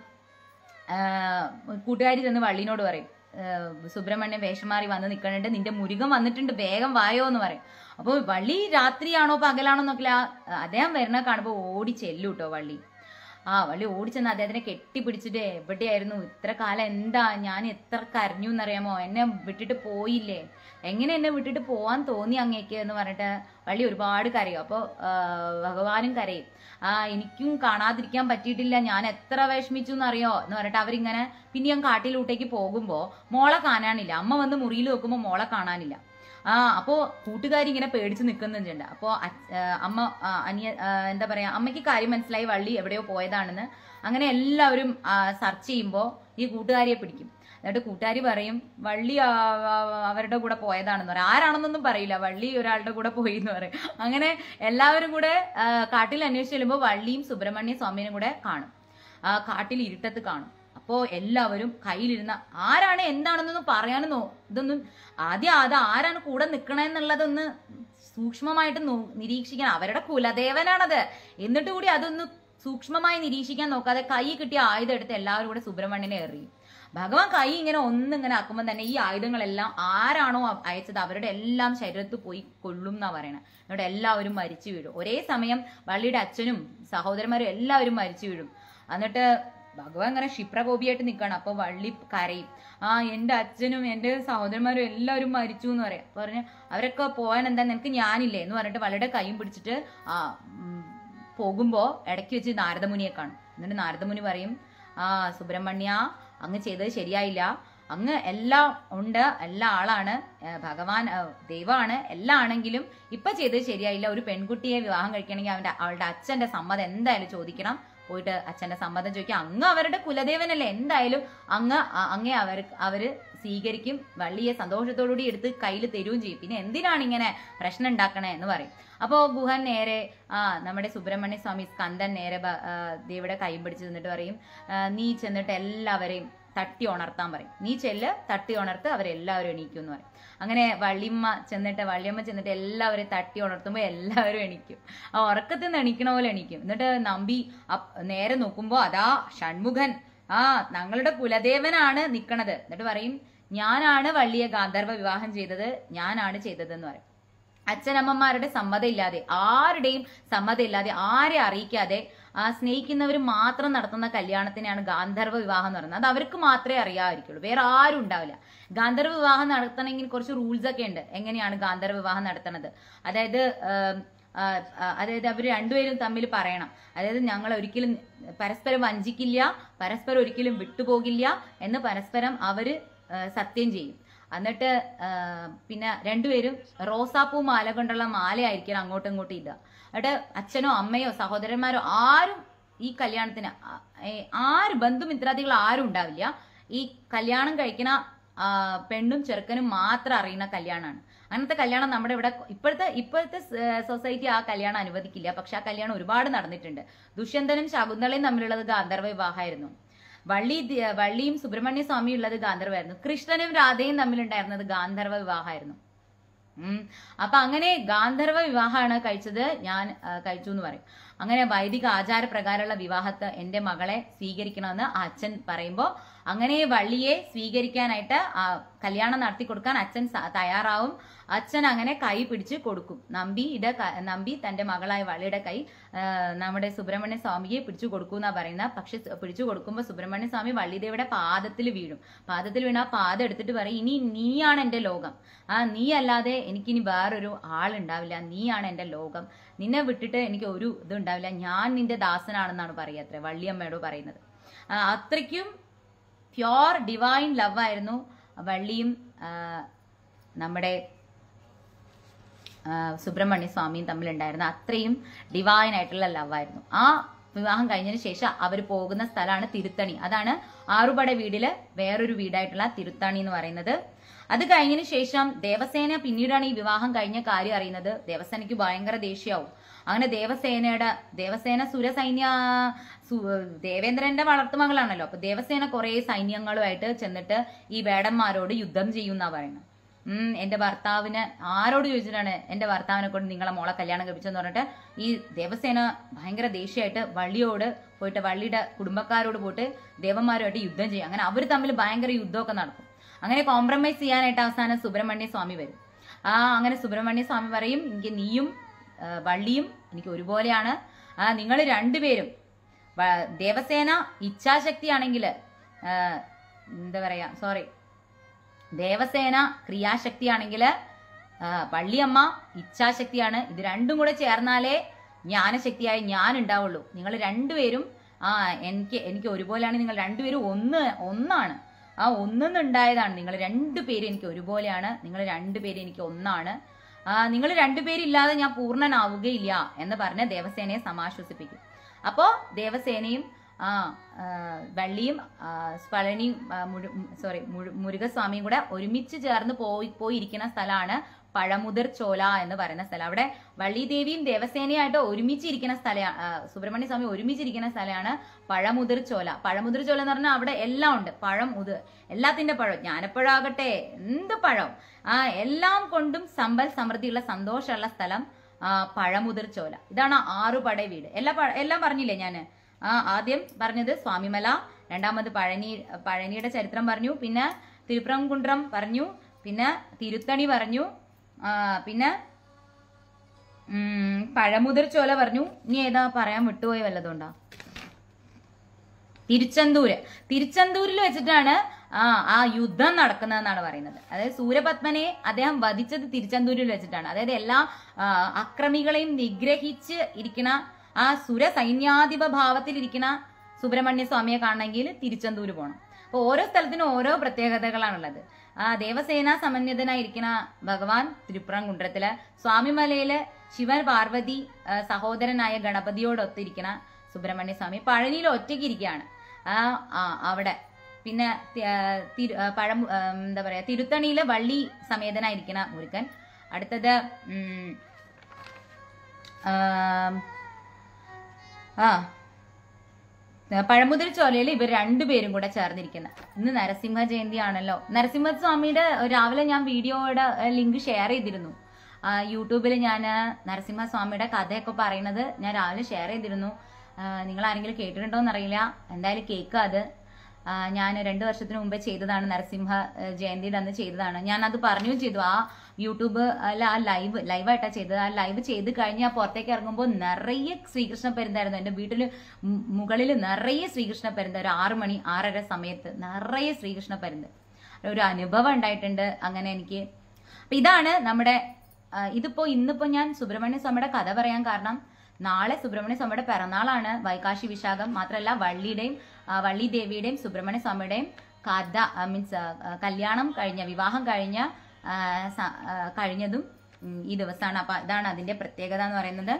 ആ, കൂട്ടുകാരി ചെന്ന് വള്ളിനോട് പറയും ആ, സുബ്രഹ്മണ്യം വേഷം മാറി വന്ന് നിൽക്കണുണ്ട് നിന്റെ മുരുകൻ വന്നിട്ടുണ്ട് വേഗം വായോ എന്ന് പറയും അപ്പോൾ വള്ളി രാത്രിയാണോ പകലാണോ എന്നൊക്കെ അദ്ദേഹം വരുന്ന കാണുമ്പോൾ ഓടി ചെല്ലു കേട്ടോ വള്ളി ആ വള്ളി ഓടിച്ചെന്ന് അദ്ദേഹത്തിനെ കെട്ടിപ്പിടിച്ചിട്ട് എവിടെയായിരുന്നു ഇത്ര കാലം എന്താ ഞാൻ എത്ര കരഞ്ഞു എന്നറിയാമോ എന്നെ വിട്ടിട്ട് പോയില്ലേ എങ്ങനെ എന്നെ വിട്ടിട്ട് പോവാൻ തോന്നി അങ്ങേക്ക് എന്ന് പറഞ്ഞിട്ട് വള്ളി ഒരുപാട് കരയും അപ്പോൾ ഭഗവാനും കരയും ആ എനിക്കും കാണാതിരിക്കാൻ പറ്റിയിട്ടില്ല ഞാൻ എത്ര വിഷമിച്ചു എന്നറിയോ എന്ന് പറഞ്ഞിട്ട് അവരിങ്ങനെ പിന്നെ ഞാൻ കാട്ടിലൂട്ടേക്ക് പോകുമ്പോൾ മോളെ കാണാനില്ല അമ്മ വന്ന് മുറിയിൽ വെക്കുമ്പോൾ മോളെ കാണാനില്ല ആ അപ്പോ കൂട്ടുകാരി ഇങ്ങനെ പേടിച്ച് നിൽക്കുന്നുണ്ട് അപ്പോ അച്ഛ- ആ, അമ്മ ആ, അനിയ ആ, എന്താ പറയാ അമ്മയ്ക്ക് കാര്യം മനസ്സിലായി വള്ളി എവിടെയോ പോയതാണെന്ന് അങ്ങനെ എല്ലാവരും സെർച്ച് ചെയ്യുമ്പോൾ ഈ കൂട്ടുകാരിയെ പിടിക്കും എന്നിട്ട് കൂട്ടുകാരി പറയും വള്ളി ആ, ആ, അവരുടെ കൂടെ പോയതാണെന്ന് പറയും ആരാണെന്നൊന്നും പറയില്ല വള്ളി ഒരാളുടെ കൂടെ പോയി എന്ന് പറയും അങ്ങനെ എല്ലാവരും കൂടെ ആ, കാട്ടിൽ അന്വേഷിച്ച് ചെല്ലുമ്പോൾ വള്ളിയും സുബ്രഹ്മണ്യ സ്വാമിനും കൂടെ കാണും ആ കാട്ടിൽ ഇരുട്ടത്ത് കാണും അപ്പോ എല്ലാവരും കയ്യിലിരുന്ന ആരാണ് എന്താണെന്നൊന്നും പറയാനും നോ- ഇതൊന്നും ആദ്യം അത് ആരാണ് കൂടെ നിക്കണെന്നുള്ളതൊന്ന് സൂക്ഷ്മമായിട്ട് നോ- നിരീക്ഷിക്കണം അവരുടെ കുലദേവനാണത് എന്നിട്ട് കൂടി അതൊന്ന് സൂക്ഷ്മമായി നിരീക്ഷിക്കാൻ നോക്കാതെ കൈ കിട്ടിയ ആയുധം എടുത്ത് എല്ലാവരും കൂടെ സുബ്രഹ്മണ്യനെ എറിയും ഭഗവാൻ കൈ ഇങ്ങനെ ഒന്നിങ്ങനെ ആക്കുമ്പോൾ തന്നെ ഈ ആയുധങ്ങളെല്ലാം ആരാണോ അ- അയച്ചത് അവരുടെ എല്ലാം ശരീരത്ത് പോയി കൊള്ളും എന്നാ പറയണത് എന്നിട്ട് എല്ലാവരും മരിച്ചു വീഴും ഒരേ സമയം വള്ളിയുടെ അച്ഛനും സഹോദരന്മാരും എല്ലാവരും മരിച്ചു വീഴും എന്നിട്ട് ഭഗവാൻ ഇങ്ങനെ ക്ഷിപ്രകോപിയായിട്ട് നിൽക്കണം അപ്പൊ വള്ളി കരയും ആ എന്റെ അച്ഛനും എന്റെ സഹോദരന്മാരും എല്ലാവരും മരിച്ചു എന്ന് പറയാം പറഞ്ഞ് അവരൊക്കെ പോകാൻ എന്താ നിനക്ക് ഞാനില്ലേ എന്ന് പറഞ്ഞിട്ട് വള്ളിയുടെ കൈയും പിടിച്ചിട്ട് ആ ഉം, പോകുമ്പോ ഇടയ്ക്ക് വെച്ച് നാരദമുനിയെ കാണും എന്നിട്ട് നാരദമുനി പറയും ആ സുബ്രഹ്മണ്യ അങ്ങ് ചെയ്തത് ശരിയായില്ല അങ്ങ് എല്ലാം ഉണ്ട് എല്ലാ ആളാണ് ഏ, ഭഗവാൻ ഏ, ദൈവമാണ് എല്ലാം ആണെങ്കിലും ഇപ്പൊ ചെയ്തത് ശരിയായില്ല ഒരു പെൺകുട്ടിയെ വിവാഹം കഴിക്കണമെങ്കിൽ അവന്റെ അവളുടെ അച്ഛന്റെ സമ്മതം എന്തായാലും ചോദിക്കണം പോയിട്ട് അച്ഛന്റെ സമ്മതം ചോദിക്കാം അങ്ങ് അവരുടെ കുലദേവനല്ലേ എന്തായാലും അങ്ങ് അ- അങ്ങേ അവർ അവര് സ്വീകരിക്കും വള്ളിയെ സന്തോഷത്തോടുകൂടി എടുത്ത് കയ്യിൽ തരുകയും ചെയ്യും പിന്നെ എന്തിനാണ് ഇങ്ങനെ പ്രശ്നം ഉണ്ടാക്കണേ എന്ന് പറയും അപ്പോ ഗുഹൻ നേരെ ആ നമ്മുടെ സുബ്രഹ്മണ്യ സ്വാമി സ്കന്ദൻ നേരെ ബ- ആ, ദേവിയുടെ കൈയും പിടിച്ച് നിന്നിട്ട് പറയും ആ, നീ ചെന്നിട്ട് എല്ലാവരെയും തട്ടി ഉണർത്താൻ പറയും നീ ചെല്ല് തട്ടി ഉണർത്ത് അവരെല്ലാവരും എണീക്കും എന്ന് പറയും അങ്ങനെ വള്ളിയമ്മ ചെന്നിട്ട് വള്ളിയമ്മ ചെന്നിട്ട് എല്ലാവരെയും തട്ടി ഉണർത്തുമ്പോൾ എല്ലാവരും എണീക്കും ആ ഉറക്കത്തിൽ നിന്ന് എണീക്കണ പോലെ എണീക്കും എന്നിട്ട് നമ്പി അപ്പ് നേരെ നോക്കുമ്പോൾ അതാ ഷൺമുഖൻ ആ ഞങ്ങളുടെ കുലദേവനാണ് നിക്കണത് എന്നിട്ട് പറയും ഞാനാണ് വള്ളിയെ ഗാന്ധർവ വിവാഹം ചെയ്തത് ഞാനാണ് ചെയ്തതെന്ന് പറയും അച്ഛനമ്മമാരുടെ സമ്മതം ഇല്ലാതെ ആരുടെയും സമ്മതം ഇല്ലാതെ ആരെ അറിയിക്കാതെ ആ സ്നേഹിക്കുന്നവർ മാത്രം നടത്തുന്ന കല്യാണത്തിനെയാണ് ഗാന്ധർവ വിവാഹം എന്ന് പറയുന്നത് അത് അവർക്ക് മാത്രമേ അറിയാമായിരിക്കുള്ളൂ വേറെ ആരും ഉണ്ടാവില്ല ഗാന്ധർവ വിവാഹം നടത്തണമെങ്കിൽ കുറച്ച് റൂൾസ് ഒക്കെ ഉണ്ട് എങ്ങനെയാണ് ഗാന്ധർവ വിവാഹം നടത്തുന്നത് അതായത് ആം, ആ, ആ, അതായത് അവർ രണ്ടുപേരും തമ്മിൽ പറയണം അതായത് ഞങ്ങൾ ഒരിക്കലും പരസ്പരം വഞ്ചിക്കില്ല പരസ്പരം ഒരിക്കലും വിട്ടുപോകില്ല എന്ന് പരസ്പരം അവര് ആ, സത്യം ചെയ്യും എന്നിട്ട് ആ, പിന്നെ രണ്ടുപേരും റോസാപ്പൂ മാല കൊണ്ടുള്ള മാലയായിരിക്കണം അങ്ങോട്ടും ഇങ്ങോട്ടും ഇടുക എന്നിട്ട് അച്ഛനോ അമ്മയോ സഹോദരന്മാരോ ആരും ഈ കല്യാണത്തിന് ആ, ഏ, ആര് ബന്ധുമിത്രാദികൾ ആരും ഉണ്ടാവില്ല ഈ കല്യാണം കഴിക്കുന്ന ആ, പെണ്ണും ചെറുക്കനും മാത്രം അറിയുന്ന കല്യാണമാണ് അങ്ങനത്തെ കല്യാണം നമ്മുടെ ഇവിടെ ഇപ്പോഴത്തെ ഇപ്പോഴത്തെ സൊസൈറ്റി ആ കല്യാണം അനുവദിക്കില്ല പക്ഷെ ആ കല്യാണം ഒരുപാട് നടന്നിട്ടുണ്ട് ദുഷ്യന്തനും ശകുന്തളയും തമ്മിലുള്ളത് ഗാന്ധർവ വിവാഹമായിരുന്നു വള്ളി ദി- വള്ളിയും സുബ്രഹ്മണ്യ സ്വാമിയും ഉള്ളത് ഗാന്ധർവായിരുന്നു കൃഷ്ണനും രാധയും തമ്മിലുണ്ടായിരുന്നത് ഗാന്ധർവ വിവാഹമായിരുന്നു ഉം അപ്പൊ അങ്ങനെ ഗാന്ധർവ വിവാഹമാണ് കഴിച്ചത് ഞാൻ ആ, കഴിച്ചു എന്ന് പറയും അങ്ങനെ വൈദിക ആചാരപ്രകാരമുള്ള വിവാഹത്തെ എന്റെ മകളെ സ്വീകരിക്കണമെന്ന് ആ അച്ഛൻ പറയുമ്പോൾ അങ്ങനെ വള്ളിയെ സ്വീകരിക്കാനായിട്ട് ആ കല്യാണം നടത്തി കൊടുക്കാൻ അച്ഛൻ സ- തയ്യാറാവും അച്ഛൻ അങ്ങനെ കൈ പിടിച്ച് കൊടുക്കും നമ്പിയുടെ ക- നമ്പി തന്റെ മകളായ വള്ളിയുടെ കൈ ആ, നമ്മുടെ സുബ്രഹ്മണ്യ സ്വാമിയെ പിടിച്ചു കൊടുക്കും എന്നാ പറയുന്നത് പക്ഷെ സ് പിടിച്ചു കൊടുക്കുമ്പോൾ സുബ്രഹ്മണ്യ സ്വാമി വള്ളിദേവിയുടെ പാദത്തിൽ വീഴും പാദത്തിൽ വീണ ആ പാദം എടുത്തിട്ട് പറയും ഇനി നീയാണ് എന്റെ ലോകം ആ നീ അല്ലാതെ എനിക്കിനി വേറൊരു ആളുണ്ടാവില്ല നീയാണ് എന്റെ ലോകം നിന്നെ വിട്ടിട്ട് എനിക്ക് ഒരു ഇതുണ്ടാവില്ല ഞാൻ നിന്റെ ദാസനാണെന്നാണ് പറയുക അത്ര വള്ളിയമ്മയോട് പറയുന്നത് ആ, അത്രയ്ക്കും പ്യോർ ഡിവൈൻ ലവ് ആയിരുന്നു വള്ളിയും ആ, നമ്മുടെ ആ, സുബ്രഹ്മണ്യ സ്വാമിയും തമ്മിലുണ്ടായിരുന്ന അത്രയും ഡിവൈൻ ആയിട്ടുള്ള ലവ് ആയിരുന്നു ആ വിവാഹം കഴിഞ്ഞതിന് ശേഷം അവർ പോകുന്ന സ്ഥലമാണ് തിരുത്തണി അതാണ് ആറുപട വീടില് വേറൊരു വീടായിട്ടുള്ള തിരുത്തണി എന്ന് പറയുന്നത് അത് കഴിഞ്ഞതിന് ശേഷം ദേവസേന പിന്നീടാണ് ഈ വിവാഹം കഴിഞ്ഞ കാര്യം അറിയുന്നത് ദേവസേനയ്ക്ക് ഭയങ്കര ദേഷ്യമാവും അങ്ങനെ ദേവസേനയുടെ ദേവസേന സുരസൈന്യ സു- ദേവേന്ദ്രന്റെ വളർത്തുമകളാണല്ലോ അപ്പൊ ദേവസേന കുറെ സൈന്യങ്ങളുമായിട്ട് ചെന്നിട്ട് ഈ വേടന്മാരോട് യുദ്ധം ചെയ്യുന്ന പറയുന്നത് ഉം എന്റെ ഭർത്താവിന് ആരോട് ചോദിച്ചിട്ടാണ് എന്റെ ഭർത്താവിനെ കൊണ്ട് നിങ്ങളെ മോളെ കല്യാണം കഴിപ്പിച്ചെന്ന് പറഞ്ഞിട്ട് ഈ ദേവസേന ഭയങ്കര ദേഷ്യമായിട്ട് വള്ളിയോട് പോയിട്ട് വള്ളിയുടെ കുടുംബക്കാരോട് പോയിട്ട് ദേവന്മാരുമായിട്ട് യുദ്ധം ചെയ്യും അങ്ങനെ അവർ തമ്മിൽ ഭയങ്കര യുദ്ധമൊക്കെ നടക്കും അങ്ങനെ കോംപ്രമൈസ് ചെയ്യാനായിട്ട് അവസാനം സുബ്രഹ്മണ്യ സ്വാമി വരും ആ അങ്ങനെ സുബ്രഹ്മണ്യ സ്വാമി പറയും എനിക്ക് നീയും ആ, വള്ളിയും എനിക്ക് ഒരുപോലെയാണ് ആ നിങ്ങൾ രണ്ടുപേരും വ- ദേവസേന ഇച്ഛാശക്തിയാണെങ്കിൽ എന്താ പറയാ സോറി ദേവസേന ക്രിയാശക്തിയാണെങ്കിൽ പള്ളിയമ്മ ഇച്ഛാശക്തിയാണ് ഇത് രണ്ടും കൂടെ ചേർന്നാലേ ജ്ഞാനശക്തിയായി ഞാൻ ഉണ്ടാവുള്ളൂ നിങ്ങൾ രണ്ടുപേരും ആ എനിക്ക് എനിക്ക് ഒരുപോലെയാണ് നിങ്ങൾ രണ്ടുപേരും ഒന്ന് ഒന്നാണ് ആ ഒന്നുണ്ടായതാണ് നിങ്ങൾ രണ്ടുപേരും എനിക്ക് ഒരുപോലെയാണ് നിങ്ങൾ രണ്ടുപേരും എനിക്ക് ഒന്നാണ് ആ നിങ്ങൾ രണ്ടുപേരില്ലാതെ ഞാൻ പൂർണ്ണനാവുകയില്ല എന്ന് പറഞ്ഞ് ദേവസേനയെ സമാശ്വസിപ്പിക്കും അപ്പോ ദേവസേനയും ആ ആ, വള്ളിയും ആ, പളനിയും സോറി മുരുകസ്വാമിയും കൂടെ ഒരുമിച്ച് ചേർന്ന് പോയി പോയിരിക്കുന്ന സ്ഥലമാണ് പഴമുതിർ ചോല എന്ന് പറയുന്ന സ്ഥലം അവിടെ വള്ളിദേവിയും ദേവസേനയായിട്ട് ഒരുമിച്ചിരിക്കുന്ന സ്ഥലമാണ് സുബ്രഹ്മണ്യ സ്വാമി ഒരുമിച്ചിരിക്കുന്ന സ്ഥലമാണ് പഴമുതിർ ചോല പഴമുതിർ ചോല എന്ന് പറഞ്ഞാൽ അവിടെ എല്ലാം ഉണ്ട് പഴം ഉതിർ എല്ലാത്തിന്റെ പഴം ജ്ഞാനപ്പഴം ആകട്ടെ എന്ത് പഴം ആ എല്ലാം കൊണ്ടും സമ്പൽ സമൃദ്ധിയുള്ള സന്തോഷമുള്ള സ്ഥലം ആ, പഴമുതിർ ചോല ഇതാണ് ആറുപട വീട് എല്ലാ പ- എല്ലാം പറഞ്ഞില്ലേ ഞാൻ ആ ആദ്യം പറഞ്ഞത് സ്വാമിമല രണ്ടാമത് പഴനി പഴനിയുടെ ചരിത്രം പറഞ്ഞു പിന്നെ തിരുപ്പറംകുണ്ട്രം പറഞ്ഞു പിന്നെ തിരുത്തണി പറഞ്ഞു ആ, പിന്നെ ഉം, പഴമുതിർ ചോല പറഞ്ഞു ഇനി ഏതാ പറയാൻ വിട്ടുപോയ വല്ലതുണ്ടോ തിരുച്ചെന്തൂര് തിരുച്ചെന്തൂരിൽ വെച്ചിട്ടാണ് ആ ആ യുദ്ധം നടക്കുന്നതെന്നാണ് പറയുന്നത് അതായത് സൂര്യപത്മനെ അദ്ദേഹം വധിച്ചത് തിരുച്ചെന്തൂരിൽ വെച്ചിട്ടാണ് അതായത് എല്ലാ ആ, അക്രമികളെയും നിഗ്രഹിച്ച് ഇരിക്കുന്ന ആ സുര സൈന്യാധിപ ഭാവത്തിലിരിക്കുന്ന സുബ്രഹ്മണ്യ സ്വാമിയെ കാണണമെങ്കിൽ തിരുച്ചെന്തൂര് പോകണം അപ്പോൾ ഓരോ സ്ഥലത്തിനും ഓരോ പ്രത്യേകതകളാണുള്ളത് ആ ദേവസേന സമന്വിതനായിരിക്കുന്ന ഭഗവാൻ തിരുപ്പുറംകുன்றത്തില് സ്വാമിമലയില് ശിവൻ പാർവതി ആ, സഹോദരനായ ഗണപതിയോടൊത്തിരിക്കുന്ന സുബ്രഹ്മണ്യ സ്വാമി പഴനിയിൽ ഒറ്റയ്ക്ക് ഇരിക്കുകയാണ് ആ ആ അവിടെ പിന്നെ തി- ആ, തിരു- ആ, പഴം ആ, എന്താ പറയാ തിരുത്തണിയില് വള്ളി സമേതനായിരിക്കുന്ന മുരുകൻ അടുത്തത് ഉം, ആം, ആ പഴമുതിർ ചോലയിൽ ഇവർ രണ്ടുപേരും കൂടെ ചേർന്നിരിക്കുന്ന ഇന്ന് നരസിംഹ ജയന്തി ആണല്ലോ നരസിംഹസ്വാമിയുടെ രാവിലെ ഞാൻ വീഡിയോയുടെ ലിങ്ക് ഷെയർ ചെയ്തിരുന്നു ആ, യൂട്യൂബിൽ ഞാൻ നരസിംഹസ്വാമിയുടെ കഥയൊക്കെ പറയുന്നത് ഞാൻ രാവിലെ ഷെയർ ചെയ്തിരുന്നു ആ, നിങ്ങൾ ആരെങ്കിലും കേട്ടിട്ടുണ്ടോ എന്നറിയില്ല എന്തായാലും കേൾക്കുക അത് ആ, ഞാൻ രണ്ട് വർഷത്തിന് മുമ്പേ ചെയ്തതാണ് നരസിംഹ ആ, ജയന്തിയുടെ അന്ന് ചെയ്തതാണ് ഞാൻ അത് പറഞ്ഞും ചെയ്തു ആ യൂട്യൂബ് അല്ല ആ ലൈവ് ലൈവായിട്ടാണ് ചെയ്തത് ആ ലൈവ് ചെയ്ത് കഴിഞ്ഞ് ആ പുറത്തേക്ക് ഇറങ്ങുമ്പോൾ നിറയെ ശ്രീകൃഷ്ണ പെരുന്തായിരുന്നു എൻ്റെ വീട്ടിൽ മുകളിൽ നിറയെ ശ്രീകൃഷ്ണ പെരുന്ത ഒരു ആറ് മണി ആറര സമയത്ത് നിറയെ ശ്രീകൃഷ്ണ പെരുന്ത് ഒരു അനുഭവം ഉണ്ടായിട്ടുണ്ട് അങ്ങനെ എനിക്ക് അപ്പൊ ഇതാണ് നമ്മുടെ ആ, ഇതിപ്പോ ഇന്നിപ്പോ ഞാൻ സുബ്രഹ്മണ്യ സ്വാമിയുടെ കഥ പറയാൻ കാരണം നാളെ സുബ്രഹ്മണ്യ സ്വാമിയുടെ പിറന്നാളാണ് വൈകാശി വിശാഖം മാത്രമല്ല വള്ളിയുടെയും ആ, വള്ളി ദേവിയുടെയും സുബ്രഹ്മണ്യ സ്വാമിയുടെയും കഥ മീൻസ് കല്യാണം കഴിഞ്ഞ വിവാഹം കഴിഞ്ഞ ആ, സ- ആ, കഴിഞ്ഞതും ഉം, ഈ ദിവസമാണ് അപ്പൊ ഇതാണ് അതിന്റെ പ്രത്യേകത എന്ന് പറയുന്നത്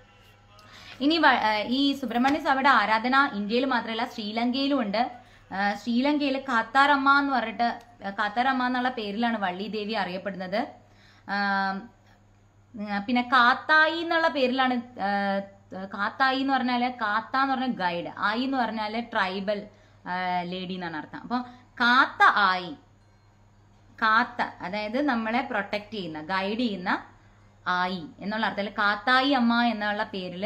ഇനി വ- ആ, ഈ സുബ്രഹ്മണ്യ സ്വാമിയുടെ ആരാധന ഇന്ത്യയിൽ മാത്രമല്ല ശ്രീലങ്കയിലും ഉണ്ട് ആ, ശ്രീലങ്കയിൽ കാത്താറമ്മ എന്ന് പറഞ്ഞിട്ട് കാത്താറമ്മ എന്നുള്ള പേരിലാണ് വള്ളി ദേവി അറിയപ്പെടുന്നത് ആ, ഉം, പിന്നെ കാത്തായി എന്നുള്ള പേരിലാണ് ആ, കാത്തായി എന്ന് പറഞ്ഞാല് കാത്ത എന്ന് പറഞ്ഞ ഗൈഡ് ആയി എന്ന് പറഞ്ഞാല് ട്രൈബൽ ലേഡി എന്നാണ് അർത്ഥം അപ്പൊ കാത്ത ആയി കാത്ത അതായത് നമ്മളെ പ്രൊട്ടക്ട് ചെയ്യുന്ന ഗൈഡ് ചെയ്യുന്ന ആയി എന്നുള്ള അർത്ഥത്തിൽ കാത്തായി അമ്മ എന്നുള്ള പേരിൽ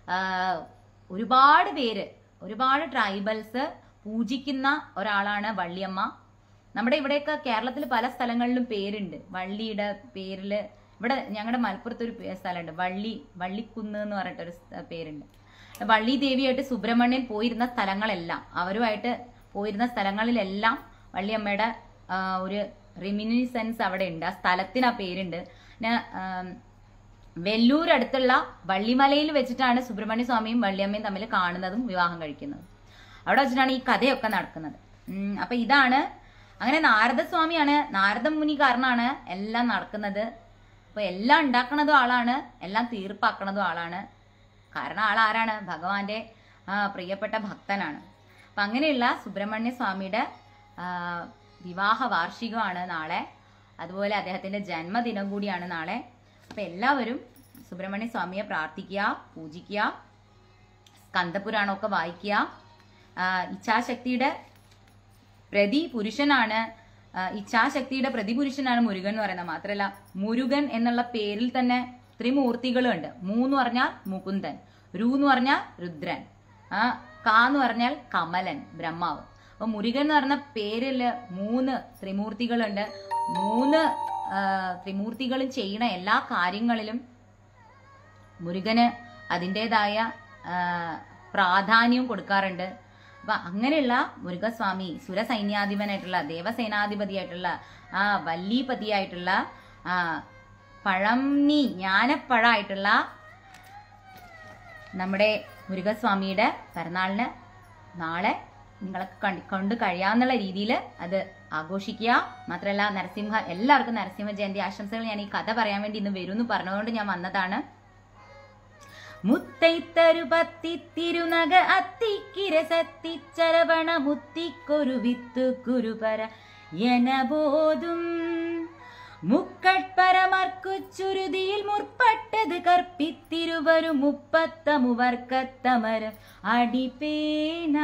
ഒരുപാട് പേര് ഒരുപാട് ട്രൈബൽസ് പൂജിക്കുന്ന ഒരാളാണ് വള്ളിയമ്മ നമ്മുടെ ഇവിടെയൊക്കെ കേരളത്തിൽ പല സ്ഥലങ്ങളിലും പേരുണ്ട് വള്ളിയുടെ പേരില് ഇവിടെ ഞങ്ങളുടെ മലപ്പുറത്ത് ഒരു പേ- സ്ഥലമുണ്ട് വള്ളി വള്ളിക്കുന്ന് എന്ന് പറഞ്ഞിട്ടൊരു സ് പേരുണ്ട് വള്ളി ദേവിയായിട്ട് സുബ്രഹ്മണ്യൻ പോയിരുന്ന സ്ഥലങ്ങളെല്ലാം അവരുമായിട്ട് പോയിരുന്ന സ്ഥലങ്ങളിലെല്ലാം വള്ളിയമ്മയുടെ ആ, ഒരു റിമിനിസെൻസ് അവിടെ ഉണ്ട് ആ സ്ഥലത്തിന് ആ പേരുണ്ട് പിന്നെ ആം, വെല്ലൂർ അടുത്തുള്ള വള്ളിമലയിൽ വെച്ചിട്ടാണ് സുബ്രഹ്മണ്യ സ്വാമിയും വള്ളിയമ്മയും തമ്മിൽ കാണുന്നതും വിവാഹം കഴിക്കുന്നതും അവിടെ വെച്ചിട്ടാണ് ഈ കഥയൊക്കെ നടക്കുന്നത് ഉം, അപ്പൊ ഇതാണ് അങ്ങനെ നാരദസ്വാമിയാണ് നാരദ മുനി കാരണമാണ് എല്ലാം നടക്കുന്നത് അപ്പൊ എല്ലാം ഉണ്ടാക്കണതും ആളാണ് എല്ലാം തീർപ്പാക്കണതും ആളാണ് കാരണം ആൾ ആരാണ് ഭഗവാന്റെ ആ, പ്രിയപ്പെട്ട ഭക്തനാണ് അപ്പൊ അങ്ങനെയുള്ള സുബ്രഹ്മണ്യ സ്വാമിയുടെ ആ, വിവാഹ വാർഷികമാണ് നാളെ അതുപോലെ അദ്ദേഹത്തിന്റെ ജന്മദിനം കൂടിയാണ് നാളെ അപ്പൊ എല്ലാവരും സുബ്രഹ്മണ്യ സ്വാമിയെ പ്രാർത്ഥിക്കുക പൂജിക്കുക സ്കന്ദപുരാണമൊക്കെ വായിക്കുക ആ, ഇച്ഛാശക്തിയുടെ പ്രതി പുരുഷനാണ് ആ, ഇച്ഛാശക്തിയുടെ പ്രതിപുരുഷനാണ് മുരുകൻ എന്ന് പറയുന്നത് മാത്രമല്ല മുരുകൻ എന്നുള്ള പേരിൽ തന്നെ ത്രിമൂർത്തികളുണ്ട് മൂന്ന് പറഞ്ഞാൽ മുകുന്ദൻ രു എന്ന് പറഞ്ഞാൽ രുദ്രൻ ആ കാ എന്ന് പറഞ്ഞാൽ കമലൻ ബ്രഹ്മാവ് അപ്പൊ മുരുകൻ എന്ന് പറഞ്ഞ പേരില് മൂന്ന് ത്രിമൂർത്തികളുണ്ട് മൂന്ന് ആ, ത്രിമൂർത്തികളും ചെയ്യണ എല്ലാ കാര്യങ്ങളിലും മുരുകന് അതിൻ്റെതായ പ്രാധാന്യവും കൊടുക്കാറുണ്ട് അപ്പൊ അങ്ങനെയുള്ള മുരുകസ്വാമി സുരസൈന്യാധിപനായിട്ടുള്ള ദേവസേനാധിപതിയായിട്ടുള്ള ആ വല്ലീപതിയായിട്ടുള്ള ആ പഴംനി ജ്ഞാനപ്പഴമായിട്ടുള്ള നമ്മുടെ മുരുകസ്വാമിയുടെ പിറന്നാളിന് നാളെ നിങ്ങളൊക്കെ കണ്ട് കൊണ്ട് കഴിയാവുന്ന രീതിയിൽ അത് ആഘോഷിക്കുക മാത്രമല്ല നരസിംഹ എല്ലാവർക്കും നരസിംഹ ജയന്തി ആശംസകൾ ഞാൻ ഈ കഥ പറയാൻ വേണ്ടി ഇന്ന് വരും എന്ന് പറഞ്ഞതുകൊണ്ട് ഞാൻ വന്നതാണ് മുത്തൈത്തരു പത്തിത്തിരുനഗ അത്തിക്കിരസത്തിച്ചരവണ മുത്തിക്കൊരു വിത്തു കുരുപര എനബോധും മുക്കട്പരമർക്കുച്ചുരുതിയിൽ മുற்பട്ടത് കർപ്പിത്തിരുവരു മുപ്പത്തമുവർക്കത്തമര അടിപേന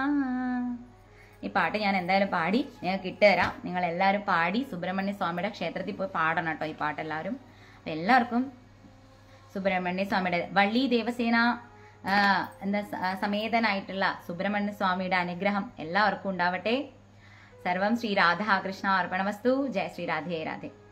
ഈ പാട്ട് ഞാൻ എന്തായാലും പാടി നിങ്ങൾക്ക് ഇട്ടുതരാം നിങ്ങൾ എല്ലാവരും പാടി സുബ്രഹ്മണ്യ സ്വാമിയുടെ ക്ഷേത്രത്തിൽ പോയി പാടണം കേട്ടോ ഈ പാട്ട് എല്ലാവരും അപ്പം എല്ലാവർക്കും സുബ്രഹ്മണ്യ സ്വാമിയുടെ വള്ളി ദേവസേന ആ, എന്താ സ- ആ, സമേതനായിട്ടുള്ള സുബ്രഹ്മണ്യ സ്വാമിയുടെ അനുഗ്രഹം എല്ലാവർക്കും ഉണ്ടാവട്ടെ സർവം ശ്രീ രാധാകൃഷ്ണ അർപ്പണമസ്തു ജയ ശ്രീ രാധേ രാധേ